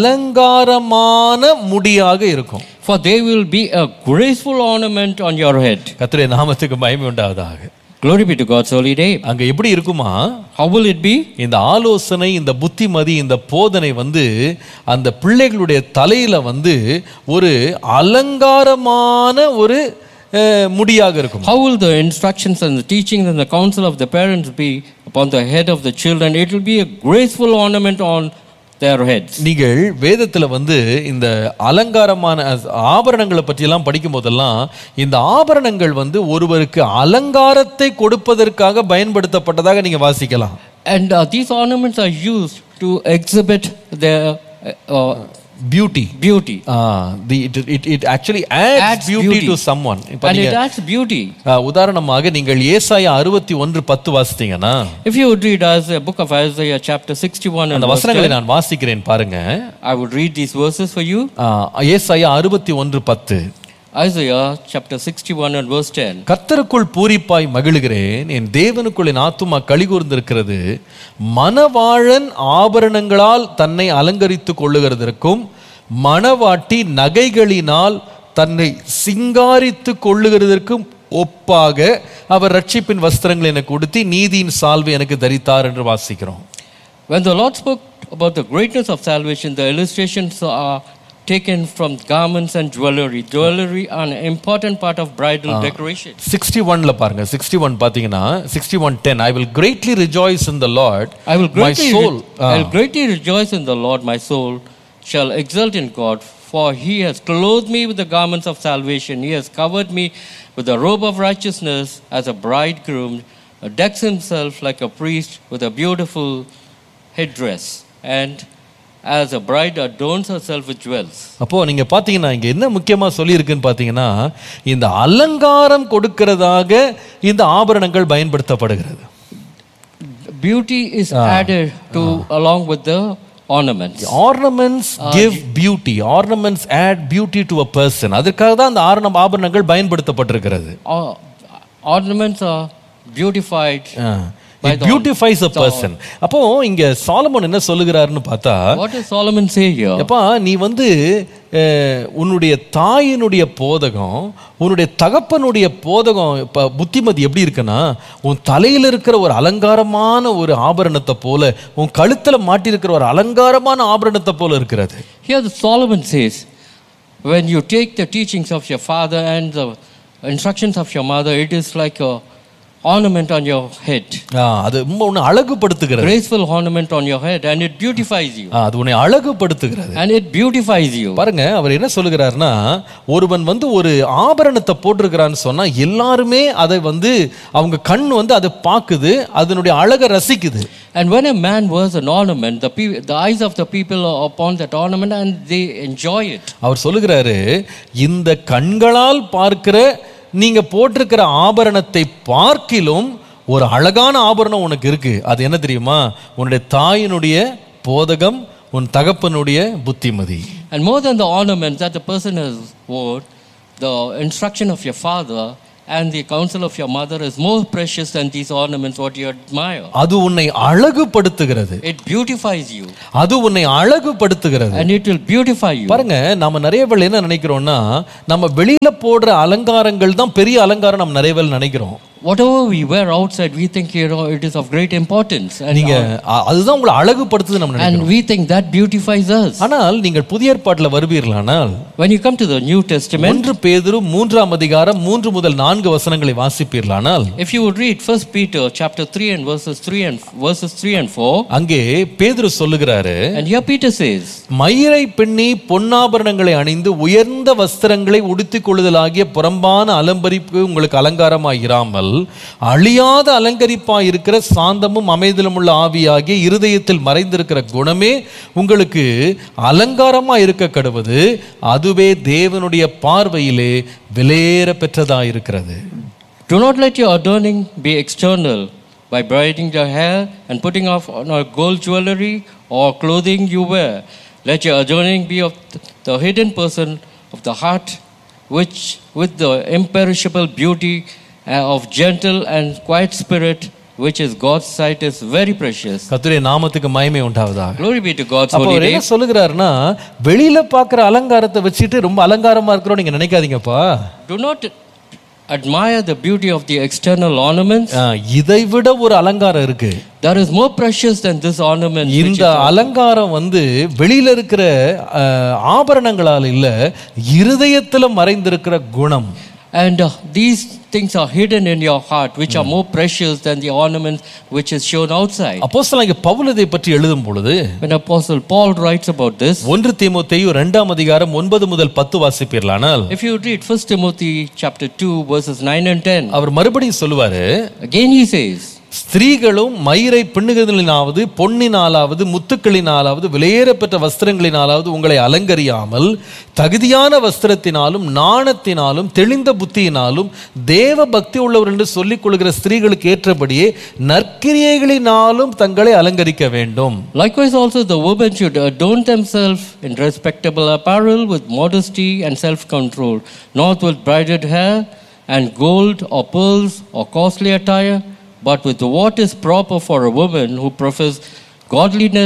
அலங்காரமான முடியாக இருக்கும் for they will be a graceful ornament on your head. கர்த்தருடைய நாமத்துக்கு மகிமை உண்டாவதாக Glory be to God's holy name. அங்க எப்படி இருக்குமா How will it be? இந்த ஆலோசனை இந்த புத்திமதி இந்த போதனை வந்து அந்த பிள்ளைகளுடைய தலையில வந்து ஒரு அலங்காரமான ஒரு அஹ், முடியாக இருக்கும் How will the instructions and the teachings and the counsel of the parents be upon the head of the children? It will be a graceful ornament on their heads. நீங்கள் வேதத்துல வந்து இந்த அலங்காரமான அஹ், ஆபரணங்களை பற்றியெல்லாம் படிக்கும் போதெல்லாம் இந்த ஆபரணங்கள் வந்து ஒருவருக்கு அலங்காரத்தை கொடுப்பதற்காக பயன்படுத்தப்பட்டதாக நீங்க வாசிக்கலாம் And uh, these ornaments are used to exhibit their uh, uh, beauty beauty. The it it it actually adds Adds beauty beauty. To someone இப்போ And நீங்க it adds beauty. ஆ, உதாரணமாக நீங்கள் ஏசாயா அறுபத்தி ஒன்று பத்து வாசித்தீங்கன்னா If you would read Isaiah, book of Isaiah, chapter 61 and அந்த verse வசனங்களை 10, நான் வாசிக்கிறேன் பாருங்க I would read these verses for you. ஆ, ஏசாயா அறுபத்தி ஒன்று பத்து Isaiah chapter 61 and verse 10. கர்த்தருக்குள் பூரிப்பாய் மகிழுகிறேன் என் தேவனுக்குள் என் ஆத்துமா கலிகூர்ந்திருக்கிறது மணவாழன் ஆபரணங்களால் தன்னை அலங்கரித்துக் கொள்ளுகிறதற்கும் மணவாட்டி நகைகளினால் தன்னை சிங்காரித்துக் கொள்ளுகிறதற்கும் ஒப்பாக அவர் ரட்சிப்பின் வஸ்திரங்களை எனக்கு உடுத்தி நீதியின் சால்வை எனக்கு தரித்தார் என்று வாசிக்கிறோம் When the Lord spoke about the greatness of salvation, the illustrations are taken from garments and jewelry. Jewelry are an important part of bridal decoration. Sixty ஒன்ல பாருங்க சிக்ஸ்டி ஒன் பாத்தீங்கன்னா sixty one ten I will greatly rejoice in the Lord I will my greatly, soul I will greatly rejoice in the Lord. My soul shall exult in God, for He has clothed me with the garments of salvation. He has covered me with the robe of righteousness as a bridegroom decks himself like a priest with a beautiful headdress, and as a bride adorns herself with jewels. அப்போ நீங்க பாத்தீங்கன்னா இங்க என்ன முக்கியமா சொல்லியிருக்குன்னு பாத்தீங்கன்னா இந்த அலங்காரம் கொடுக்கிறதாக இந்த ஆபரணங்கள் பயன்படுத்தப்படுகிறது Beauty is added to along with the ornaments. Ornaments give beauty ornaments add beauty to a person அதற்காக தான் அந்த ஆரணம் ஆபரணங்கள் பயன்படுத்தப்பட்டிருக்கிறது Or- ornaments are beautified. By the- beautifies a person அப்போ இங்க சாலமோன் என்ன சொல்லுகிறாருன்னு பார்த்தா What does Solomon say here? எப்பா நீ வந்து அஹ், உன்னுடைய தாயினுடைய போதகம் உன்னுடைய தகப்பனுடைய போதகம் இப்ப புத்திமதி எப்படி இருக்குன்னா உன் தலையில இருக்கிற ஒரு அலங்காரமான ஒரு ஆபரணத்தை போல உன் கழுத்துல மாட்டியிருக்கிற ஒரு அலங்காரமான ஆபரணத்தை போல இருக்கிறது Here the Solomon says, when you take the teachings of your father and the instructions of your mother, it is like a ornament on your head. ஆ, அது ரொம்ப உன்னை அழகுபடுத்துகிறது Graceful ornament on your head and it beautifies you. ஆ, அது உன்னை அழகுபடுத்துகிறது And it beautifies you. பாருங்க அவர் என்ன சொல்லுகிறாருன்னா ஒருவன் வந்து ஒரு ஆபரணத்தை போட்டிருக்கிறான்னு சொன்னா எல்லாருமே அதை வந்து அவங்க கண் வந்து அதை பார்க்குது அதனுடைய அழகை ரசிக்குது And when a man wears an ornament, the, pe- the eyes of the people are upon that ornament and they enjoy it. அவர் சொல்லுகிறாரு இந்த கண்களால் பார்க்கிற நீங்க போட்டிருக்கிற ஆபரணத்தை பார்க்கிலும் ஒரு அழகான ஆபரணம் உனக்கு இருக்கு அது என்ன தெரியுமா உன்னுடைய தாயினுடைய போதகம் உன் தகப்பனுடைய புத்திமதி And more than the ornaments that the person has worn, the instruction of your father and the counsel of your mother is more precious than these ornaments what you admire. அது உன்னை அழகுபடுத்துகிறது It beautifies you அது உன்னை அழகுபடுத்துகிறது and it will beautify you. பாருங்க நாம நிறைய பேர் என்ன நினைக்கிறோம்னா நம்ம வெளியில போடுற அலங்காரங்கள் தான் பெரிய அலங்காரம் நம்ம நிறைய பேர் நினைக்கிறோம் Whatever we wear outside, we think you know it is of great importance. And, நீங்க அ- அதுதான் உங்களை அழகுபடுத்துது நம்ம நினைக்கிறோம் and we think that beautifies us. ஆனால் நீங்கள் புதிய ஏற்பாட்டில் வருவீர்களானால் When you come to the New Testament, ஒன்று பேதுரு மூன்றாம் அதிகாரம் மூன்று முதல் நான்கு வசனங்களை வாசிப்பீர்களானால் if you would read First Peter chapter 3 and verses 3 and verses 3 and 4, அங்கே பேதுரு சொல்லுகிறாரு and here Peter says, மயிரை பின்னி பொன்னாபரணங்களை அணிந்து உயர்ந்த வஸ்திரங்களை உடுத்திக் கொள்ளுதலாகிய புறம்பான அலம்பரிப்பு உங்களுக்கு அலங்காரமாயிராமல் அழியாத அலங்கரிப்பாய் இருக்கிற சாந்தமும் அமைதலும் உள்ள ஆவியாகிய இருதயத்தில் மறைந்திருக்கிற குணமே உங்களுக்கு அலங்காரமா இருக்க கடுவது அதுவே தேவனுடைய பார்வையிலே விலையேற பெற்றதாயிருக்கிறது Do not let your adorning be external by braiding your hair and putting off on a gold jewelry or clothing you wear. Let your adorning be of th- the hidden person of the heart, which with the imperishable beauty uh, of gentle and quiet spirit, which is God's sight, is very precious. கர்த்தருடைய நாமத்துக்கு மகிமை உண்டாவதாக Glory be to God's அப்போ holy அவர் name. என்ன சொல்லுகிறாருன்னா வெளியில பார்க்குற அலங்காரத்தை வச்சுட்டு ரொம்ப அலங்காரமா இருக்கிறோம் நீங்க நினைக்காதீங்கப்பா Do not admire the beauty of the external ornaments. ஆ, இதை விட ஒரு அலங்காரம் இருக்கு There is more precious than this ornament. which இந்த is- அலங்காரம் வந்து வெளியில இருக்கிற ஆ, ஆபரணங்களால் இல்ல இருதயத்துல மறைந்திருக்கிற குணம் And uh, these things are hidden in your heart, which are more precious than the ornaments which is shown outside. அப்போஸ்தலனாகிய பவுல் இதை பற்றி எழுதும் பொழுது When Apostle Paul writes about this, ஒன்று தீமோத்தேயு இரண்டாம் அதிகாரம் ஒன்பது முதல் பத்து வாசிப்பீர்களானால் if you read 1 Timothy chapter 2, verses 9 and 10, அவர் மறுபடியும் சொல்லுவாரு again he says, ஸ்திரீகளும் மயிரை பின்னுகளினாவது பொன்னினாலாவது முத்துக்களினாலாவது விலையேறப்பெற்ற வஸ்திரங்களினாலாவது உங்களை அலங்கரியாமல் தகுதியான வஸ்திரத்தினாலும் நாணத்தினாலும் தெளிந்த புத்தியினாலும் தேவ பக்தி உள்ளவர் என்று சொல்லிக் கொள்கிற ஸ்திரீகளுக்கு ஏற்றபடியே நற்கிரியைகளினாலும் தங்களை அலங்கரிக்க வேண்டும் Likewise, also the women should adorn themselves in respectable apparel with modesty and self control, not with braided hair and gold or pearls or costly attire, but with what is proper for a woman who profess godliness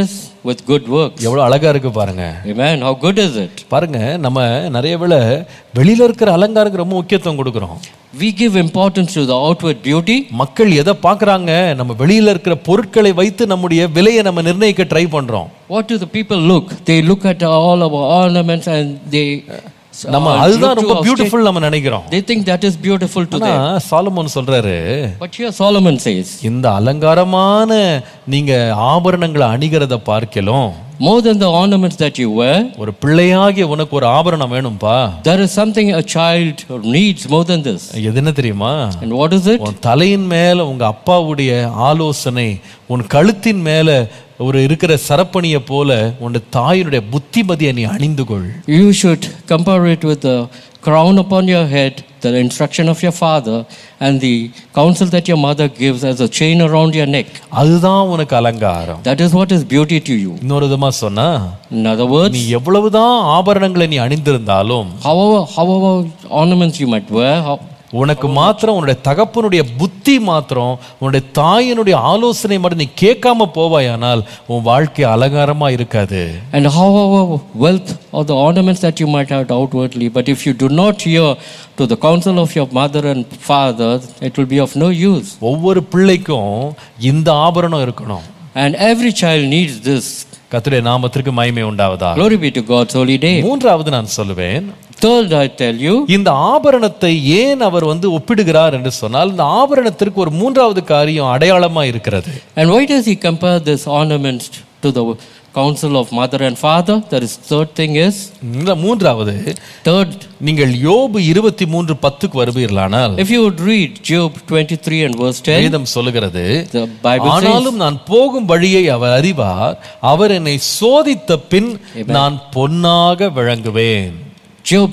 with good works. எவ்வளவு அழகா இருக்கு பாருங்க Amen. How good is it? பாருங்க நம்ம நிறைய வேளை வெளியில இருக்கிற அலங்காரத்துக்கு ரொம்ப முக்கியத்துவம் கொடுக்குறோம் We give importance to the outward beauty. மக்கள் எதை பார்க்கறாங்க நம்ம வெளியில இருக்கிற பொருட்களை வைத்து நம்முடைய விலையை நம்ம நிர்ணயிக்க ட்ரை பண்றோம் What do the people look? They look at all our ornaments and they நம்ம uh, அதுதான் look to ரொம்ப our பியூட்டிஃபுல் நம்ம நினைக்கிறோம் state. They think that is beautiful to ஆனா them. சாலமோன் சொல்றாரு But here Solomon says, இந்த அலங்காரமான நீங்க ஆபரணங்களை அணிகிறத பார்க்கலும் more than the ornaments that you wear, ஒரு பிள்ளையாகிய உனக்கு ஒரு ஆபரணம் வேணும்பா there is something a child needs more than this. எது என்ன தெரியுமா And what is it? உன் தலையின் மேல உங்க அப்பாவுடைய ஆலோசனை உன் கழுத்தின் மேல ஒரு இருக்கிற சரப்பணியை போல உன் தாயினுடைய புத்திமதியை நீ அணிந்து கொள் You should compare it with the crown upon your head, the instruction of your father, and the counsel that your mother gives as a chain around your neck. அதுதான் உனக்கு அலங்காரம் That is what is beauty to you. இன்னொரு விதமா சொன்னா In other words, நீ எவ்வளவுதான் ஆபரணங்களை நீ அணிந்திருந்தாலும் however, however ornaments you might wear, how, உனக்கு மாத்திரம் உன்னுடைய தகப்பனுடைய புத்தி மாத்திரம் உன்னுடைய தாயினுடைய ஆலோசனை மட்டும் நீ கேட்காம போவாயானால் உன் வாழ்க்கை அலங்காரமா இருக்காது and however wealth or the ornaments that you might have outwardly, but if you do not hear to the counsel of your mother and father, it will be of no use. ஒவ்வொரு பிள்ளைக்கும் இந்த ஆபரணம் இருக்கணும் And every child needs this. கர்த்தருடைய நாமத்திற்கு மகிமை உண்டாவதா Glory be to God's holy day. மூன்றாவது நான் சொல்லுவேன் Third, I tell you, இந்த ஆபரணத்தை ஏன் அவர் வந்து ஒப்பிடுகிறார் என்று சொன்னால் இந்த ஆபரணத்திற்கு ஒரு மூன்றாவது காரியம் அடையாளமா இருக்கிறது And why does he compare this ornaments to the counsel of mother and father? That is third thing is இந்த மூன்றாவது third. நீங்கள் யோபு இருபத்தி மூன்று பத்துக்கு வருவீர்களானால் If you would read Job 23 and verse 10, வேதம் சொல்லுகிறது the Bible says, ஆனாலும் நான் போகும் வழியை அவர் அறிவார் அவர் என்னை சோதித்த பின் நான் பொன்னாக விளங்குவேன் Job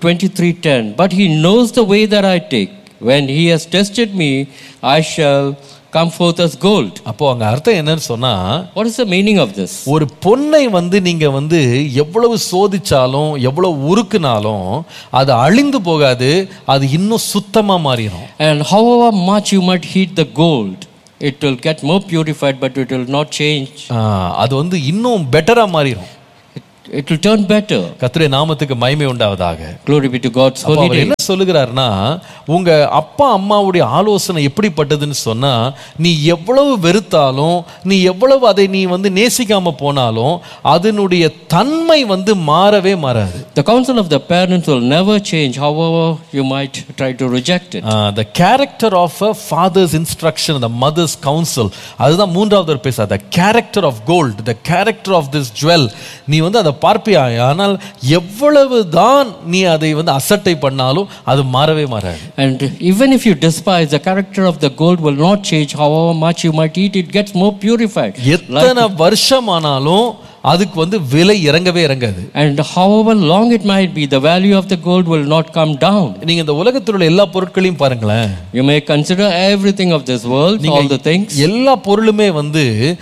23:10. But he knows the way that I take. When he has tested me, I shall come forth as gold. அப்போ அங்க அர்த்தம் என்னன்னு சொன்னா What is the meaning of this? ஒரு பொன்னை வந்து நீங்க வந்து எவ்வளவு சோதிச்சாலும் எவ்வளவு உருக்குனாலும் அது அழிந்து போகாது அது இன்னும் சுத்தமா மாறிடும் And however much you might heat the gold, it will get more purified, but it will not change. ஆ, அது வந்து இன்னும் பெட்டரா மாறிடும் It, it will turn better. கர்த்தருடைய நாமத்துக்கு மகிமை உண்டாவதாக Glory be to God's அப்போ holy அவர் day. என்ன சொல்லுகிறாருன்னா உங்க அப்பா அம்மாவுடைய ஆலோசனை எப்படிப்பட்டதுன்னு சொன்னா நீ எவ்வளவு வெறுத்தாலும் நீ எவ்வளவு அதை நீ வந்து நேசிக்காம போனாலும் அதனுடைய தன்மை வந்து மாறவே மாறாது The counsel of the parents will never change, however you might try to reject it. The character of a father's instruction the mother's counsel அதுதான் மூன்றாவது ஒரு பேச the character of gold the character of this jewel நீ வந்து அதை பார்ப்பியா ஆனால் எவ்வளவு தான் நீ அதை வந்து அசட்டை பண்ணாலும் அது மாறவே மாறாது And even if you despise, the character of the gold will not change, however much you might eat, it gets more purified. எத்தனை வருஷம் ஆனாலும் அதுக்கு வந்து விலை இறங்கவே இறங்காது And however long it might be, the value of the gold will not come down. நீங்க இந்த உலகத்தில் உள்ள எல்லா பொருட்களையும் பாருங்களேன் You may consider everything of this world, all the things. எல்லா பொருளுமே வந்து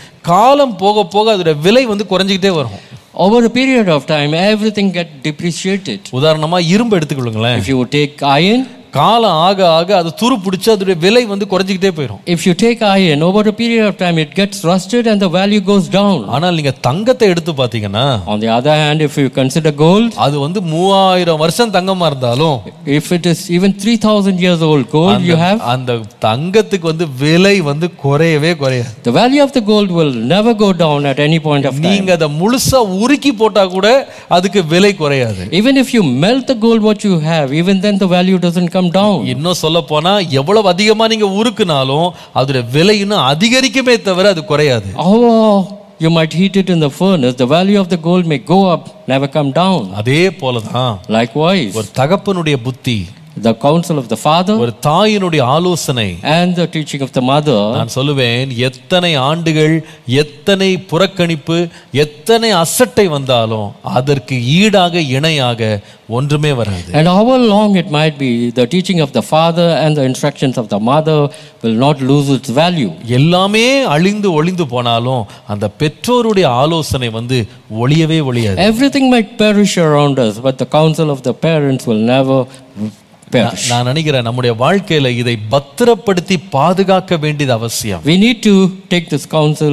காலம் போக போக அதோட விலை வந்து குறைஞ்சிக்கிட்டே வரும் Over a period of time, everything get depreciated. உதாரணமா இரும்பு எடுத்துக்கொள்ளுங்களேன் If you take iron, காலம் ஆக ஆக அது துரு பிடிச்சு அதோடைய விலை வந்து குறைஞ்சிக்கிட்டே போயிடும் if you take iron, over a period of time, it gets rusted and the value goes down. ஆனால் நீங்க தங்கத்தை எடுத்து பாத்தீங்கன்னா On the other hand, if you consider gold, அது வந்து மூவாயிரம் வருஷம் தங்கமா இருந்தாலும் if it is even 3000 years old gold you have, அந்த தங்கத்துக்கு வந்து விலை வந்து குறையவே குறையாது the value of the gold will never go down at any point of time. நீங்க அதை முழுசா உருக்கி போட்டா கூட அதுக்கு விலை குறையாது Even if you melt the gold what you have, even then the value doesn't come down. இன்னும் சொல்ல போனா எவ்வளவு அதிகமா நீங்க உருக்குனாலும் அதோட விலை இன்னும் அதிகரிக்குமே தவிர அது குறையாது However, you might heat it in the furnace, the value of the gold may go up, never come down. அதே போலதான் Likewise, ஒரு தகப்பனுடைய புத்தி the counsel of the father ஒரு தாயினுடைய ஆலோசனை and the teaching of the mother, நான் சொல்லுவேன் எத்தனை ஆண்டுகள் எத்தனை புறக்கணிப்பு எத்தனை அசட்டை வந்தாலும் அதற்கு ஈடாக இணையாக ஒன்றுமே வராது and however long it might be, the teaching of the father and the instructions of the mother will not lose its value. எல்லாமே அழிந்து ஒளிந்து போனாலும் அந்த பெற்றோருடைய ஆலோசனை வந்து ஒளியவே ஒளியாது Everything might perish around us, but the counsel of the parents will never perish. நான் நினைக்கிறேன் நம்முடைய வாழ்க்கையில இதை பத்திரப்படுத்தி பாதுகாக்க வேண்டியது அவசியம் We need to take this counsel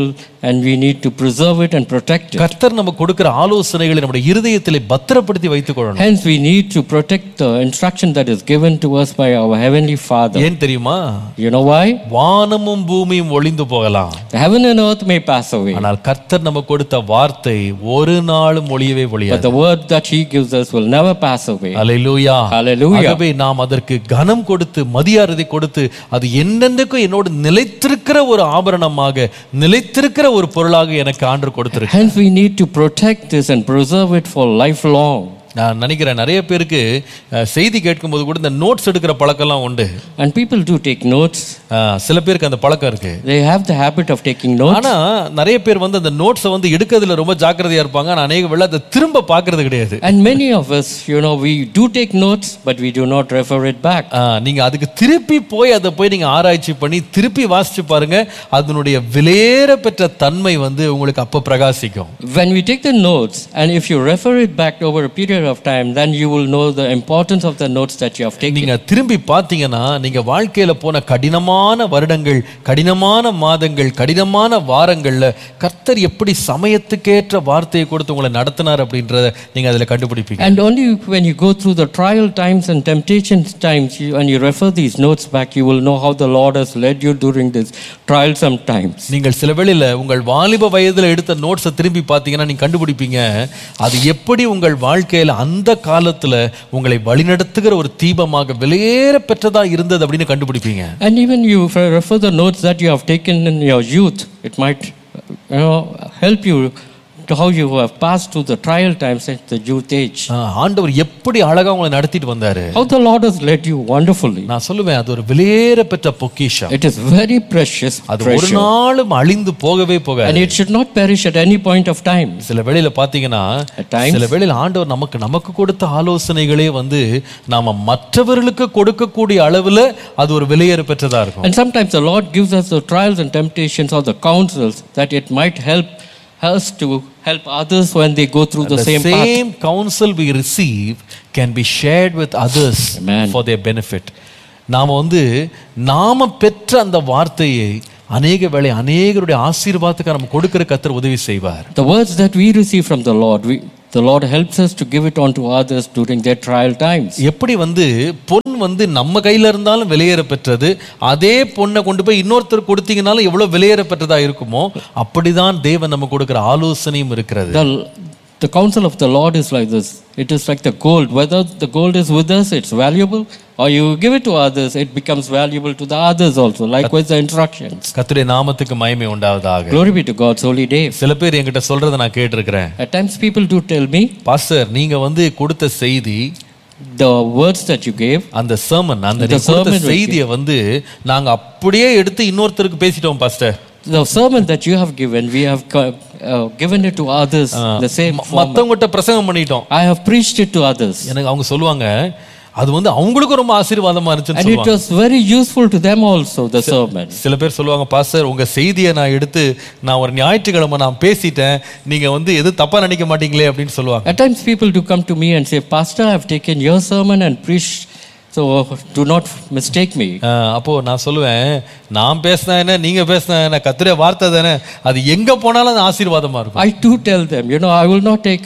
and we need to preserve it and protect it. கர்த்தர் நமக்கு கொடுக்கிற ஆலோசனைகளை நம்முடைய இருதயத்திலே பத்திரப்படுத்தி வைத்துக் கொள்ளணும் Hence, we need to protect the instruction that is given to us by our Heavenly Father. ஏன் தெரியுமா You know why? வானமும் பூமியும் ஒளிந்து போகலாம் The heaven and earth may pass away, ஆனால் கர்த்தர் நமக்கு கொடுத்த வார்த்தை ஒரு நாளும் ஒளியவே but ஒளியாது the word that He gives us will never pass away. Hallelujah Hallelujah. ஆகவே நாம் அதற்கு கனம் கொடுத்து மதியாரதை கொடுத்து அது என்னென்றைக்கும் என்னோடு நிலைத்திருக்கிற ஒரு ஆபரணமாக நிலைத்திருக்கிற ஒரு பொருளாக எனக்கு ஆண்டு கொடுத்திருக்கு Hence, we need to protect this and preserve it for lifelong. நான் நினைக்கிறேன் நிறைய பேருக்கு அஹ், செய்தி கேட்கும்போது கூட இந்த நோட்ஸ் எடுக்கிற பழக்கம்லாம் உண்டு And people do take notes. அஹ், சில பேருக்கு அந்த பழக்கம் இருக்கு They have the habit of taking notes. ஆனா நிறைய பேர் வந்து அந்த நோட்ஸை வந்து எடுக்கிறதுல ரொம்ப ஜாக்கிரதையா இருப்பாங்க ஆனா அநேக வேளை அதை திரும்ப பார்க்கிறது கிடையாது And many of us, you know, we do take notes, but we do not refer it back. அஹ், நீங்க அதுக்கு திருப்பி போய் அதை போய் நீங்க ஆராய்ச்சி பண்ணி திருப்பி வாசிச்சு பாருங்க அதனுடைய விலையேற பெற்ற தன்மை வந்து உங்களுக்கு அப்ப பிரகாசிக்கும் When we take the notes, and if you refer it back over a period of time, then you will know the importance of the notes that you have taken. நீங்க திரும்பி பார்த்தீங்கன்னா நீங்க வாழ்க்கையில போன கடினமான வருடங்கள் கடினமான மாதங்கள் கடினமான வாரங்கள்ல கர்த்தர் எப்படி சமயத்துக்கேற்ற வார்த்தையை கொடுத்து உங்களை நடத்தினார் அப்படின்றத நீங்க அதுல கண்டுபிடிப்பீங்க And only when you go through the trial times and temptation times, you, and you refer these notes back, you will know how the Lord has led you during this trialsome times. நீங்கள் சில வேளையில உங்கள் வாலிப வயதுல எடுத்த நோட்ஸை திரும்பி பார்த்தீங்கன்னா நீங்க கண்டுபிடிப்பீங்க அது எப்படி உங்கள் வாழ்க்கையில அந்த காலத்துல உங்களை வழிநடத்துகிற ஒரு தீபமாக விலையேற பெற்றதா இருந்தது அப்படின்னு கண்டுபிடிப்பீங்க And even you if I refer the notes that you have taken in your youth, it might you know, help you to how you have passed through the trial times at the youth age. ஆ, ஆண்டவர் எப்படி அழகா உங்களை நடத்திட்டு வந்தாரு How the Lord has led you wonderfully. நான் சொல்லுவேன் அது ஒரு விலையேற பெற்ற பொக்கிஷம் It is very precious அது ஒரு treasure. நாளும் அழிந்து போகவே And போகாது it should not perish at any point of time. சில வேளையில பாத்தீங்கன்னா At times. சில வேளையில ஆண்டவர் நமக்கு நமக்கு கொடுத்த ஆலோசனைகளே வந்து நாம மற்றவர்களுக்கு கொடுக்கக்கூடிய அளவுல அது ஒரு விலையேற பெற்றதா இருக்கும் And sometimes the Lord gives us the trials and temptations or the counsels that it might help us to help others when they go through the, the same, path. same counsel we receive can be shared with others Amen. for their benefit நாம வந்து நாம பெற்ற அந்த வார்த்தையை அநேக வேளை அநேகருடைய ஆசீர்வாதத்துக்கு நம்ம கொடுக்கிற கத்தர் உதவி செய்வார் The words that we receive from the Lord, we, the Lord helps us to give it on to others during their trial times. எப்படி வந்து பொன் வந்து நம்ம கையில இருந்தாலும் விலையேற பெற்றது அதே பொண்ணை கொண்டு போய் இன்னொருத்தர் கொடுத்தீங்கனாலும் எவ்வளவு விலையேற பெற்றதா இருக்குமோ அப்படிதான் தேவன் நம்ம கொடுக்கிற ஆலோசனையும் இருக்கிறது The, the counsel of the Lord is like this it is like the gold. Whether the gold is with us, it's valuable, or you give it to others, it becomes valuable to the others also. Likewise, the instructions. கர்த்தருடைய நாமத்துக்கு மகிமை உண்டாவதாக Glory be to God's holy day. சில பேர் என்கிட்ட சொல்றதை நான் கேட்டிருக்கிறேன் At times, people do tell me pastor நீங்க வந்து கொடுத்த செய்தி the words that you gave, அந்த சர்மன் அந்த The நீங்க கொடுத்த sermon was செய்தியை வந்து நாங்க அப்படியே எடுத்து இன்னொருத்தருக்கு பேசிட்டோம் pastor the sermon that you have given, we have co- uh, given it to others the same form. மத்தவங்ககிட்ட பிரசங்கம் பண்ணிட்டோம் I have preached it to others. எனக்கு அவங்க சொல்லுவாங்க அது வந்து அவங்களுக்கும் ரொம்ப ஆசீர்வாதமா இருந்துச்சுன்னு And it சொல்லுவாங்க was very useful to them also, the sermon. சில பேர் சொல்லுவாங்க பாஸ்டர் உங்க செய்தியை நான் எடுத்து நான் ஒரு ஞாயிற்றுக்கிழமை நான் பேசிட்டேன் நீங்க வந்து எது தப்பா நினைக்க மாட்டீங்களே அப்படின்னு சொல்லுவாங்க At times, people do come to me and say, Pastor, I've taken your sermon and preached, so do not mistake me. அஹ் அப்போ நான் சொல்லுவேன் நான் பேசினா என்ன நீங்க பேசினா என்ன கத்துற வார்த்தை தானே அது எங்க போனாலும் அது ஆசீர்வாதமா இருக்கும் I do tell them, you know, I will not take,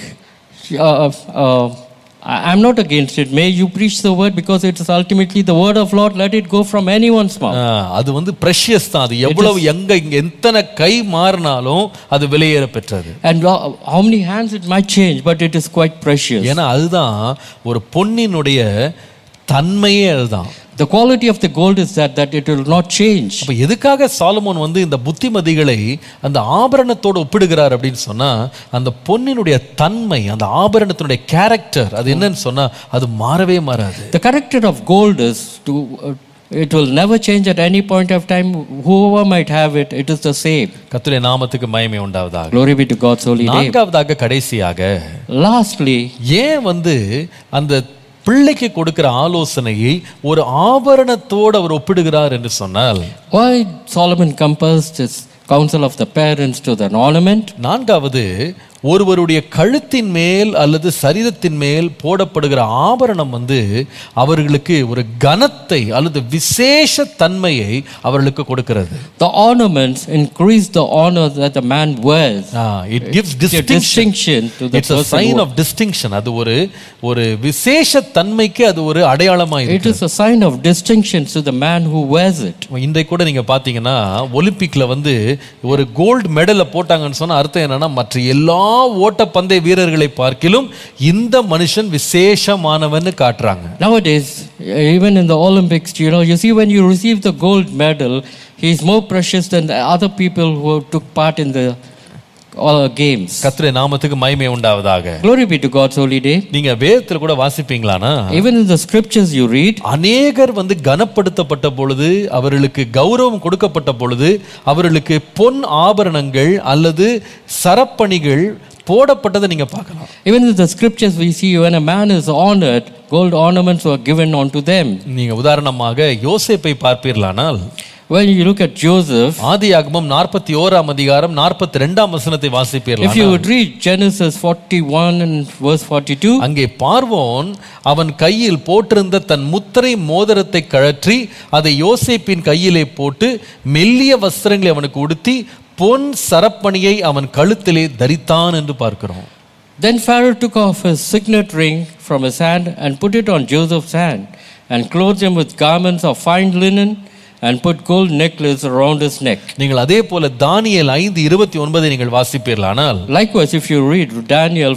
uh, uh, I- I'm not against it. May you preach the word because it is ultimately the word of Lord. Let it go from anyone's mouth. அஹ் அது வந்து precious தான் அது எவ்வளவு எங்க இங்க எத்தனை கை மாறினாலும் அது விலையேற பெற்றது And uh, how many hands it might change, but it is quite precious. ஏன்னா அதுதான் ஒரு பொன்னினுடைய தன்மையே அதுதான் The quality of the gold is that that it will not change. அப்ப எதுக்காக சாலமோன் வந்து இந்த புத்திமதிகளை அந்த ஆபரணத்தோடு ஒப்பிடுகிறார் அப்படின்னு சொன்னா அந்த பொன்னினுடைய தன்மை அந்த ஆபரணத்தினுடைய கேரக்டர் அது என்னன்னு சொன்னா அது மாறவே மாறாது The character of gold is to uh, it will never change at any point of time. Whoever might have it, it is the same. கர்த்தருடைய நாமத்துக்கு மகிமை உண்டாவதாக Glory be to God's holy name. நான்காவதாக கடைசியாக Lastly, ஏன் வந்து அந்த பிள்ளைக்கு கொடுக்கிற ஆலோசனையை ஒரு ஆபரணத்தோடு அவர் ஒப்பிடுகிறார் என்று சொன்னால் why Solomon compares this counsel of the parents to an ornament? நான்காவது ஒருவருடைய கழுத்தின் மேல் அல்லது சரீரத்தின் மேல் போடப்படுகிற ஆபரணம் வந்து அவர்களுக்கு ஒரு கனத்தை அல்லது விசேஷ தன்மையை அவர்களுக்கு கொடுக்கிறது The ornaments increase the honor that the man wears. It gives It's a distinction distinction to the it's a person. sign who- of distinction அது ஒரு ஒரு விசேஷ தன்மைக்கு அது ஒரு அடையாளமா It இருக்கு is a sign of distinction to the man who wears it. இன்றைக்கு கூட நீங்க பாத்தீங்கன்னா ஒலிம்பிக்ல வந்து ஒரு கோல்டு மெடலை போட்டாங்கன்னு சொன்னா அர்த்தம் என்னன்னா மற்ற எல்லா ஓட்டப்பந்தய வீரர்களை பார்க்கிலும் இந்த மனுஷன் விசேஷமானவன்னு காட்டுறாங்க Nowadays, even in the Olympics, you know, you see when you receive the gold medal, he is more precious than the other people who took part in the all games. கர்த்தருடைய நாமத்துக்கு மகிமை உண்டாவதாக Glory be to God's holy day. நீங்க வேதத்துல கூட வாசிப்பீங்களானா Even in the scriptures you read, அநேகர் வந்து கனப்படுத்தப்பட்ட பொழுது அவர்களுக்கு கௌரவம் கொடுக்கப்பட்ட பொழுது அவர்களுக்கு பொன் ஆபரணங்கள் அல்லது சரப்பணிகள் போடப்பட்டதை நீங்க பார்க்கலாம் even in the scriptures we see when a man is honored, gold ornaments were given unto them. நீங்க உதாரணமாக யோசேப்பை பார்ப்பீர்களானால் When you look at Joseph, ஆதியாகமம் நாற்பத்தி ஓராம் அதிகாரம் நாற்பத்தி ரெண்டாம் வசனத்தை if you வாசிப்பீர்கள் would read Genesis 41 and verse 42, அங்கே பார்வோன் அவன் கையில் போட்டிருந்த தன் முத்திரை மோதிரத்தை கழற்றி அதை யோசேப்பின் கையிலே போட்டு மெல்லிய வஸ்திரங்களை அவனுக்கு உடுத்தி பொன் சரப்பணியை அவன் கழுத்திலே தரித்தான் என்று பார்க்கிறோம் Then Pharaoh took off his signet ring from his hand and put it on Joseph's hand, and clothed him with garments of fine linen, and put gold necklace around his neck. நீங்கள் அதே போல தானியேல் ஐந்து இருபத்தி ஒன்பதை நீங்கள் வாசிப்பீர்களானால் Likewise, if you read Daniel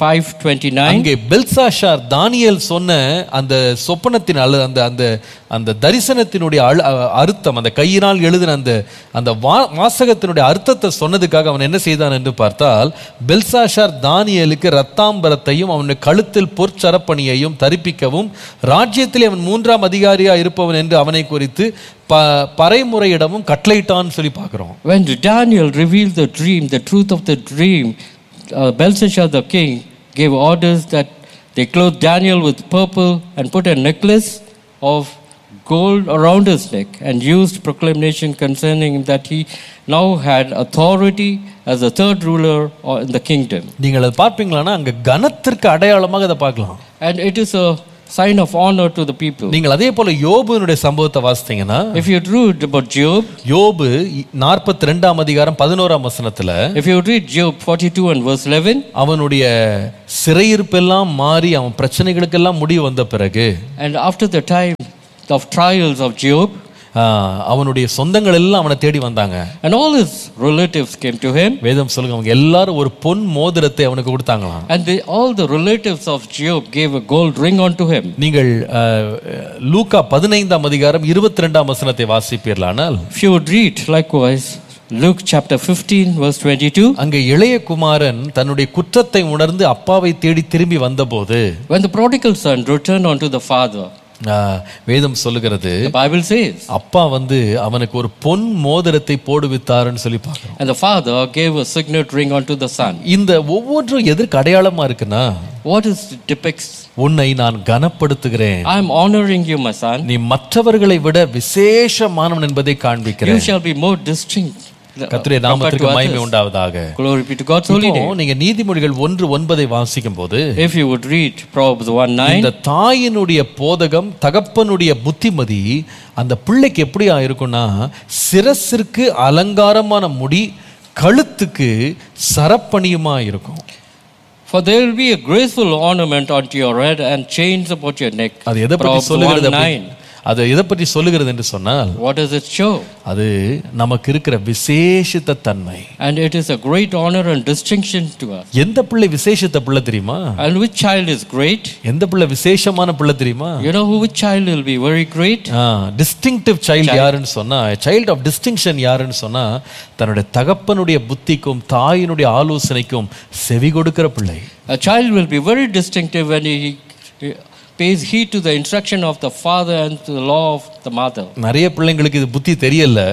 5:29, அங்கே பெல்சாஷார் தானியேல் சொன்ன அந்த சொப்பனத்தின் அல்லது அந்த அந்த அந்த தரிசனத்தினுடைய அழு- அ- அர்த்தம் அந்த கையினால் எழுதின அந்த அந்த வா- வாசகத்தினுடைய அர்த்தத்தை சொன்னதுக்காக அவன் என்ன செய்தான் என்று பார்த்தால் பெல்சாஷார் தானியேலுக்கு ரத்தாம்பரத்தையும் அவனுடைய கழுத்தில் பொற்சரப்பணியையும் தரிப்பிக்கவும் ராஜ்யத்திலே அவன் மூன்றாம் அதிகாரியா இருப்பவன் என்று அவனை குறித்து ப பறைமுறையிடமும் கட்டளையிட்டான்னு சொல்லி பார்க்கிறோம் when Daniel revealed the dream, the truth of the dream, uh, Belshazzar the king gave orders that they clothed Daniel with purple and put a necklace of gold around his neck and used proclamation concerning him that he now had authority as the third ruler o- in the kingdom. நீங்கள் அதை பார்ப்பீங்களான்னா அங்க கனத்திற்கு அடையாளமாக அதை பார்க்கலாம் And it is a sign of honor to the people. நீங்கள் அதே போல யோபுனுடைய சம்பவத்தை வாசித்தீங்கன்னா If you read about Job, யோபு நாற்பத்தி ரெண்டாம் அதிகாரம் பதினோராம் வசனத்துல if you read Job 42 and verse 11, அவனுடைய சிறையிருப்பெல்லாம் மாறி அவன் பிரச்சனைகளுக்கெல்லாம் முடிவு வந்த பிறகு and after the time of trials of Job, ஆஹ், அவனுடைய சொந்தங்கள் எல்லாம் அவனை தேடி வந்தாங்க And all his relatives came to him, வேதம் சொல்லுங்க அவங்க எல்லாரும் ஒரு பொன் மோதிரத்தை அவனுக்கு கொடுத்தாங்களாம் and they, all the relatives of Job gave a gold ring unto him. நீங்கள் ஆஹ், லூக்கா பதினைந்தாம் அதிகாரம் இருபத்தி ரெண்டாம் வசனத்தை வாசிப்பீர்களானால் If you would read likewise Luke chapter 15, verse 22, அங்கே இளைய குமாரன் தன்னுடைய குற்றத்தை உணர்ந்து அப்பாவை தேடி திரும்பி வந்தபோது when the prodigal son returned unto the father, ஆஹ், வேதம் சொல்லுகிறது the Bible says, அப்பா வந்து அவனுக்கு ஒரு பொன் மோதிரத்தை போடுவித்தாருன்னு சொல்லி பார்க்கிறோம் and the father gave a signet ring unto the son. இந்த ஒவ்வொன்றும் எதற்கு அடையாளமா இருக்குன்னா What is it depicts? உன்னை நான் கனப்படுத்துகிறேன் I am honoring you, my son. நீ மற்றவர்களை விட விசேஷமானவன் என்பதை You காண்பிக்கிறேன் shall be more distinct கர்த்தருடைய compared நாமத்திற்கு to மகிமை others. உண்டாவதாக Glory be to God's holy இப்போ name. நீங்க நீதிமொழிகள் ஒன்று ஒன்பதை வாசிக்கும் போது If you would read Proverbs 1 9, இந்த தாயினுடைய போதகம் தகப்பனுடைய புத்திமதி அந்த பிள்ளைக்கு எப்படி இருக்கும்னா சிரசிற்கு அலங்காரமான முடி கழுத்துக்கு சரப்பணியுமா இருக்கும் For there will be a graceful ornament unto your head and chains about your neck. அது எதை பற்றி Proverbs சொல்லுகிறது 1 அப்படி- 9. அது எதை பற்றி சொல்லுகிறது என்று சொன்னால் What does it show? அது நமக்கு இருக்கிற விசேஷித்த தன்மை And it is a great honor and distinction to us. எந்த பிள்ளை விசேஷித்த பிள்ளை தெரியுமா And which child is great? எந்த பிள்ளை விசேஷமான பிள்ளை தெரியுமா You know who which child will be very great? Distinctive child யாருன்னு சொன்னா சைல்டு ஆஃப் டிஸ்டிங்ஷன் யாருன்னு சொன்னா தன்னுடைய தகப்பனுடைய புத்திக்கும் தாயினுடைய ஆலோசனைக்கும் செவி கொடுக்கிற பிள்ளை A child will be very distinctive when he, he pays heed to the instruction of the father and to the law of the mother. நிறைய பிள்ளைங்களுக்கு இது புத்தி தெரியல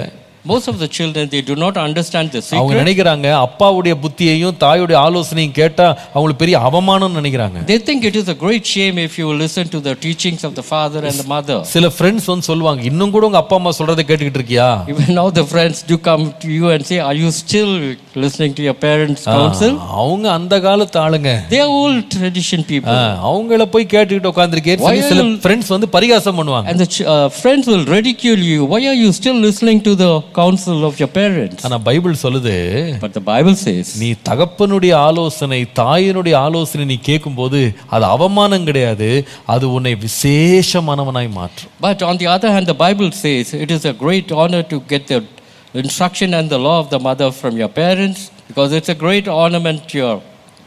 Most of the children, they do not understand the அவங்க secret. நினைக்கிறாங்க அப்பாவுடைய புத்தியையும் தாயுடைய ஆலோசனையும் கேட்டா அவங்களுக்கு பெரிய அவமானம்னு நினைக்கிறாங்க They think it is a great shame if you listen to the teachings of the father and the mother. சில ஃப்ரெண்ட்ஸ் வந்து சொல்லுவாங்க இன்னும் கூட உங்க அப்பா அம்மா சொல்றதை கேட்டுக்கிட்டு இருக்கியா Even now, the friends do come to you and say, Are you still listening to your parents' counsel? அவங்க அந்த காலத்து ஆளுங்க They are old tradition people. ஆ, அவங்கள போய் கேட்டுக்கிட்டு உட்காந்துருக்கேன் Why சில are you- ஃப்ரெண்ட்ஸ் வந்து பரிகாசம் பண்ணுவாங்க And the ch- uh, friends will ridicule you. Why are you still listening to the counsel of your parents? ஆனா பைபிள் சொல்லுது But the Bible says, நீ தகப்பனுடைய ஆலோசனை தாயினுடைய ஆலோசனை நீ கேட்கும்போது அது அவமானம் கிடையாது அது உன்னை விசேஷமானவனாய் மாற்றும் But on the other hand, the Bible says it is a great honor to get the instruction and the law of the mother from your parents because it's a great ornament to your.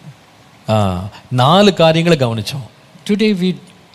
ஆ, நாலு காரியங்களை கவனிச்சோம் Today we,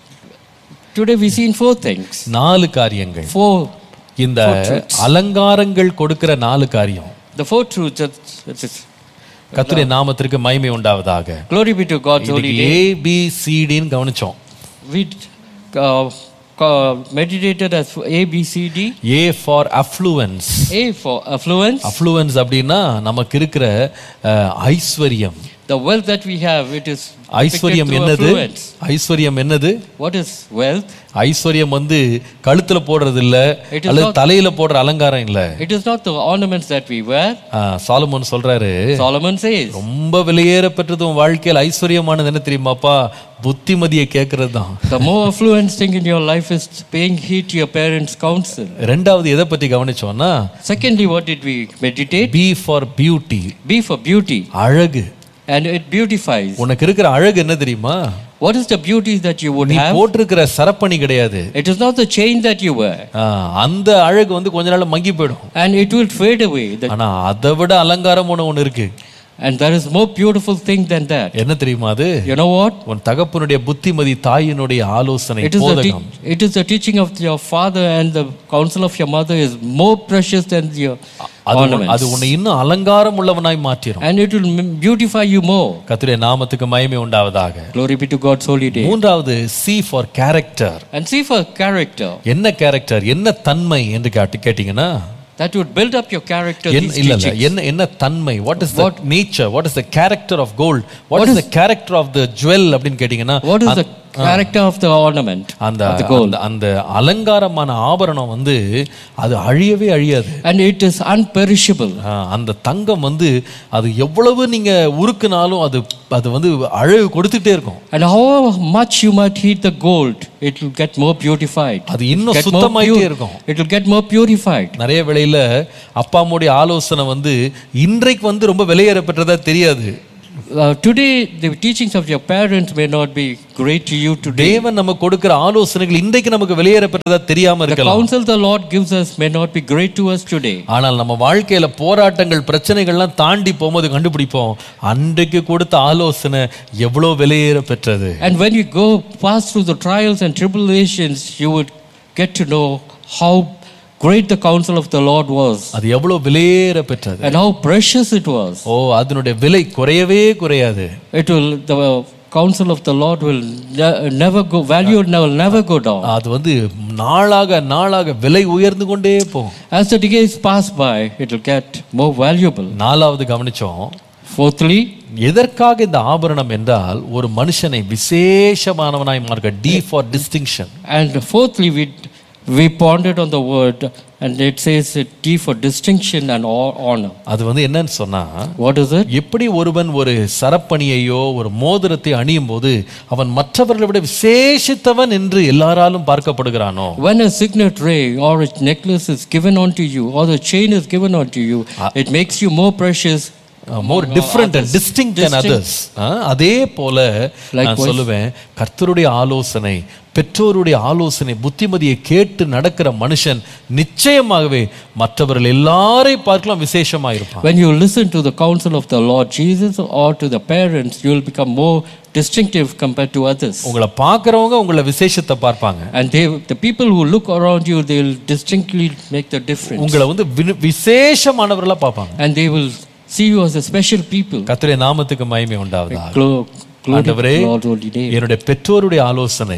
today we seen four things. நாலு காரியங்கள் Four, இந்த அலங்காரங்கள் கொடுக்கிற நாலு காரியம் the four truths. That, that is, கர்த்தருடைய நாமத்திற்கு மகிமை உண்டாவதாக glory be to God's holy இதுக்கு name. ஏ பி சிடின்னு கவனிச்சோம் We uh, ca- meditated as A, B, C, D. A for affluence A for affluence, affluence அப்படின்னா நமக்கு இருக்கிற அஹ், ஐஸ்வர்யம் the wealth that we have. It is depicted ஐஸ்வர்யம் through என்னது affluence. ஐஸ்வர்யம் என்னது What is wealth? ஐஸ்வர்யம் வந்து கழுத்துல போடுறது இல்ல It is அல்லது not- தலையில போடுற அலங்காரம் இல்ல It is not the ornaments that we wear. ஆ, சாலமோன் சொல்றாரு Solomon says, ரொம்ப விலையேற பெற்றது உன் வாழ்க்கையில் ஐஸ்வர்யமானது என்ன தெரியுமாப்பா புத்திமதியை கேட்கறது தான் the more affluent thing in your life is paying heed to your parents' counsel. ரெண்டாவது எதை பத்தி கவனிச்சோம்னா Secondly, what did we meditate? B for beauty B for beauty, அழகு and it beautifies. உனக்கு இருக்கிற அழகு என்ன தெரியுமா What is the beauty that you would நீ have? போட்டிருக்கிற சரப்பணி கிடையாது It is not the chain that you wear, ஆ, அந்த அழகு வந்து கொஞ்ச நாள் மங்கி போயிடும் and it will fade away. The- ஆனா அதை விட அலங்காரம் ஒண்ணு ஒண்ணு இருக்கு And there is more beautiful thing than that. என்ன தெரியுமா அது You know what? உன் தகப்பனுடைய புத்திமதி தாயினுடைய ஆலோசனை It is, the போதகம் te- it is the teaching of your father and the counsel of your mother is more precious than your அது உன்- ornaments. அது உன்னை இன்னும் அலங்காரம் உள்ளவனாய் மாற்றிடும் And it will m- beautify you more. கர்த்தருடைய நாமத்துக்கு மகிமை உண்டாவதாக Glory be to God's holy day. மூன்றாவது C for character And see for character. என்ன கேரக்டர் என்ன தன்மை என்று கேட்டு கேட்டீங்கன்னா That would build up your character. என்ன- these இல்ல இல்ல teachings. என்ன என்ன தன்மை what is the nature what is the character of gold what is the character of the jewel அப்படின்னு கேட்டீங்கன்னா What is the character of the ornament? அந்த of the gold? அந்த- அந்த அலங்காரமான ஆபரணம் வந்து அது அழியவே அழியாது And it is unperishable. ஆ, அந்த தங்கம் வந்து அது எவ்வளவு நீங்க உருக்குனாலும் அது அது வந்து அழகு கொடுத்துட்டே இருக்கும் And however much you might heat the gold, it will get more beautified. அது இன்னும் Get more சுத்தமாயிட்டே pure- இருக்கும் It will get more purified. நிறைய வேளையில அப்பா அம்மாவுடைய ஆலோசனை வந்து இன்றைக்கு வந்து ரொம்ப விலையேற பெற்றதா தெரியாது Uh, today, the teachings of your parents may not be great to you today. தேவன் நமக்கு கொடுக்கிற ஆலோசனைகள் இன்றைக்கு நமக்கு வெளியேற பெற்றதா தெரியாம The இருக்கலாம் counsel the Lord gives us may not be great to us today. ஆனால் நம்ம வாழ்க்கையில போராட்டங்கள் பிரச்சனைகள்லாம் தாண்டி போகும்போது கண்டுபிடிப்போம் அன்றைக்கு கொடுத்த ஆலோசனை எவ்வளவு விலையேற பெற்றது And when you go pass through the trials and tribulations, you would get to know how great the counsel of the Lord was அது எவ்வளவு விலையேற பெற்றது and how precious it was. ஓ அதனுடைய விலை குறையவே குறையாது It will, the counsel of the Lord will ne- never go, value will never go down. அது வந்து நாளாக நாளாக விலை உயர்ந்து கொண்டே போகும் As the decades pass by, it will get more valuable. நாலாவது கவனிச்சோம் Fourthly, எதற்காக இந்த ஆபரணம் என்றால் ஒரு மனுஷனை விசேஷமானவனாய் மார்க்க D for distinction and fourthly, we, we pondered on the word and it says it D for distinction and ho- honor. அது வந்து என்னன்னு சொன்னா What is it? எப்படி ஒருவன் ஒரு சரப்பணியையோ ஒரு மோதிரத்தை அணியும் போது அவன் மற்றவர்களை விட விசேஷித்தவன் என்று எல்லாராலும் பார்க்கப்படுகிறானோ When a signet ring or a necklace is given unto you or the chain is given unto you, it makes you more precious. More different and distinct than others அதே போல நான் Likewise. சொல்லுவேன் கர்த்தருடைய ஆலோசனை பெற்றோருடைய ஆலோசனை புத்திமதியை கேட்டு நடக்கிற மனுஷன் நிச்சயமாகவே மற்றவர்கள் எல்லாரையும் பார்க்கலாம் விசேஷமா இருப்பான் When you listen to the counsel of the Lord Jesus or to the parents, you will become more distinctive compared to others. உங்களை பார்க்கறவங்க உங்களை விசேஷத்தை பார்ப்பாங்க And they, the people who look around you, they will distinctly make the difference. உங்களை வந்து we- விசேஷமானவர்களா பார்ப்பாங்க And they will see you as a special people. கர்த்தருடைய நாமத்துக்கு மகிமை உண்டாவதா Glo- glory to ஆண்டவரே Lord's holy name. என்னுடைய பெற்றோருடைய ஆலோசனை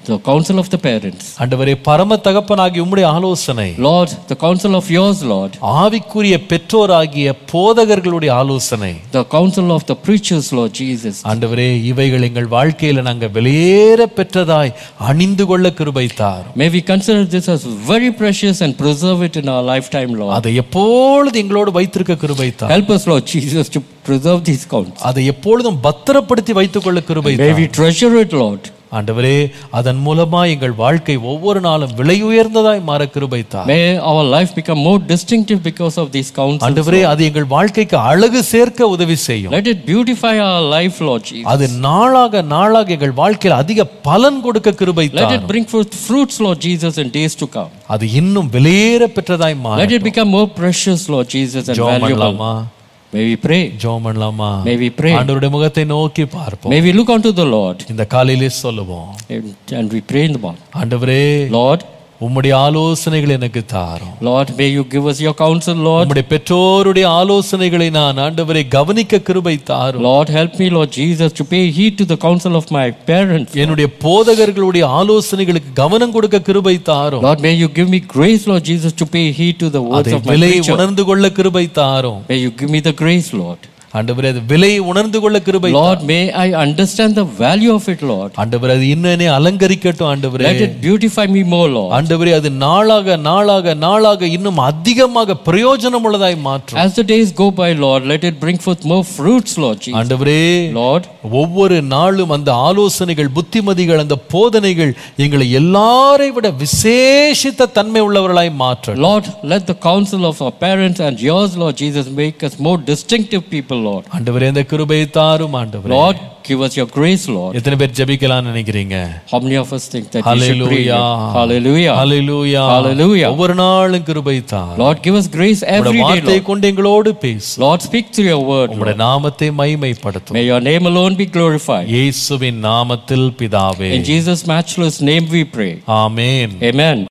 the counsel of the parents. ஆண்டவரே பரம தகப்பனாகி உம்முடைய ஆலோசனை Lord, the counsel of yours, Lord. ஆவிக்குரிய பெற்றோராகிய போதகர்களுடைய ஆலோசனை The counsel of the preachers, Lord Jesus. ஆண்டவரே இவைகள் எங்கள் வாழ்க்கையில நாங்க வெளியேற பெற்றதாய் அணிந்து கொள்ள கிருபை தாரும் May we consider this as very precious and preserve it in our lifetime, Lord. அதை எப்பொழுது எங்களோடு வைத்திருக்க கிருபை தார் Help us, Lord Jesus, to preserve these counsels. அதை எப்பொழுதும் பத்திரப்படுத்தி வைத்துக் கொள்ள கிருபை May தார் we treasure it, Lord. ஆண்டவரே அதன் மூலமா எங்கள் வாழ்க்கை ஒவ்வொரு நாளும் விலை உயர்ந்ததாய் மாற கிருபை தார் May our life become more distinctive because of these counsels. ஆண்டவரே அது எங்கள் வாழ்க்கைக்கு அழகு சேர்க்க உதவி செய்யும் Let it beautify our life, Lord Jesus. அது நாளாக நாளாக எங்கள் வாழ்க்கையில் அதிக பலன் கொடுக்க கிருபை Let தார் it bring forth fruits, Lord Jesus, in days to come. அது இன்னும் வெளியேற பெற்றதாய் Let மாற it become more precious, Lord Jesus, and ஜோம் valuable. பண்ணலாமா May we pray. ஜோம் பண்ணலாமா May we pray. ஆண்டவருடைய முகத்தை நோக்கி பார்ப்போம் May we look unto the Lord இந்த காலையிலே சொல்லுவோம் and, and we pray in the morning. ஆண்டவரே Lord, உம்முடைய ஆலோசனைகள் எனக்கு தாரும் Lord, may you give us your counsel, Lord. உம்முடைய பெற்றோருடைய ஆலோசனைகளை நான் ஆண்டவரை கவனிக்க கிருபை தாரும் Lord, help me, Lord Jesus, to pay heed to the counsel of my parents. என்னுடைய போதகர்களுடைய ஆலோசனைகளுக்கு கவனம் கொடுக்க கிருபை தாரும் Lord, may you give me grace, Lord Jesus, to pay heed to the words அதை of my விலை preacher. உணர்ந்து கொள்ள கிருபை தாரும் May you give me the grace, Lord. ஆண்டவரே அது விலை உணர்ந்து கொள்ள கிருபை Lord, may I understand the value of it, Lord. ஆண்டவரே அது இன்னனே அலங்கரிக்கட்டும் ஆண்டவரே Let it beautify me more, Lord. ஆண்டவரே அது நாளாக நாளாக நாளாக இன்னும் அதிகமாக பிரயோஜனம் உள்ளதாய் மாற்றும் As the days go by, Lord, let it bring forth more fruits, Lord Jesus. ஆண்டவரே Lord, ஒவ்வொரு நாளும் அந்த ஆலோசனைகள் புத்திமதிகள் அந்த போதனைகள் எங்களை எல்லாரை விட விசேஷித்த தன்மை உள்ளவர்களாய் மாற்றட்டும் Lord, let the counsel of our parents and yours, Lord Jesus, make us more distinctive people, Lord. ஆண்டவரே இந்த கிருபை தாரும் ஆண்டவரே Lord, give us your grace, Lord. எத்தனை பேர் ஜெபிக்கலாம்னு நினைக்கிறீங்க How many of us think that we should pray? Hallelujah Hallelujah. Hallelujah Hallelujah. ஒவ்வொரு நாளும் கிருபை தார் Lord, give us grace உம்முடைய every day, வார்த்தை Lord. கொண்டு எங்களோடு பேசு Lord, speak through your word. Lord. உம்முடைய நாமத்தை மைமைப்படுத்தும் May your name alone be glorified. இயேசுவின் நாமத்தில் பிதாவே In Jesus' matchless name we pray. Amen Amen.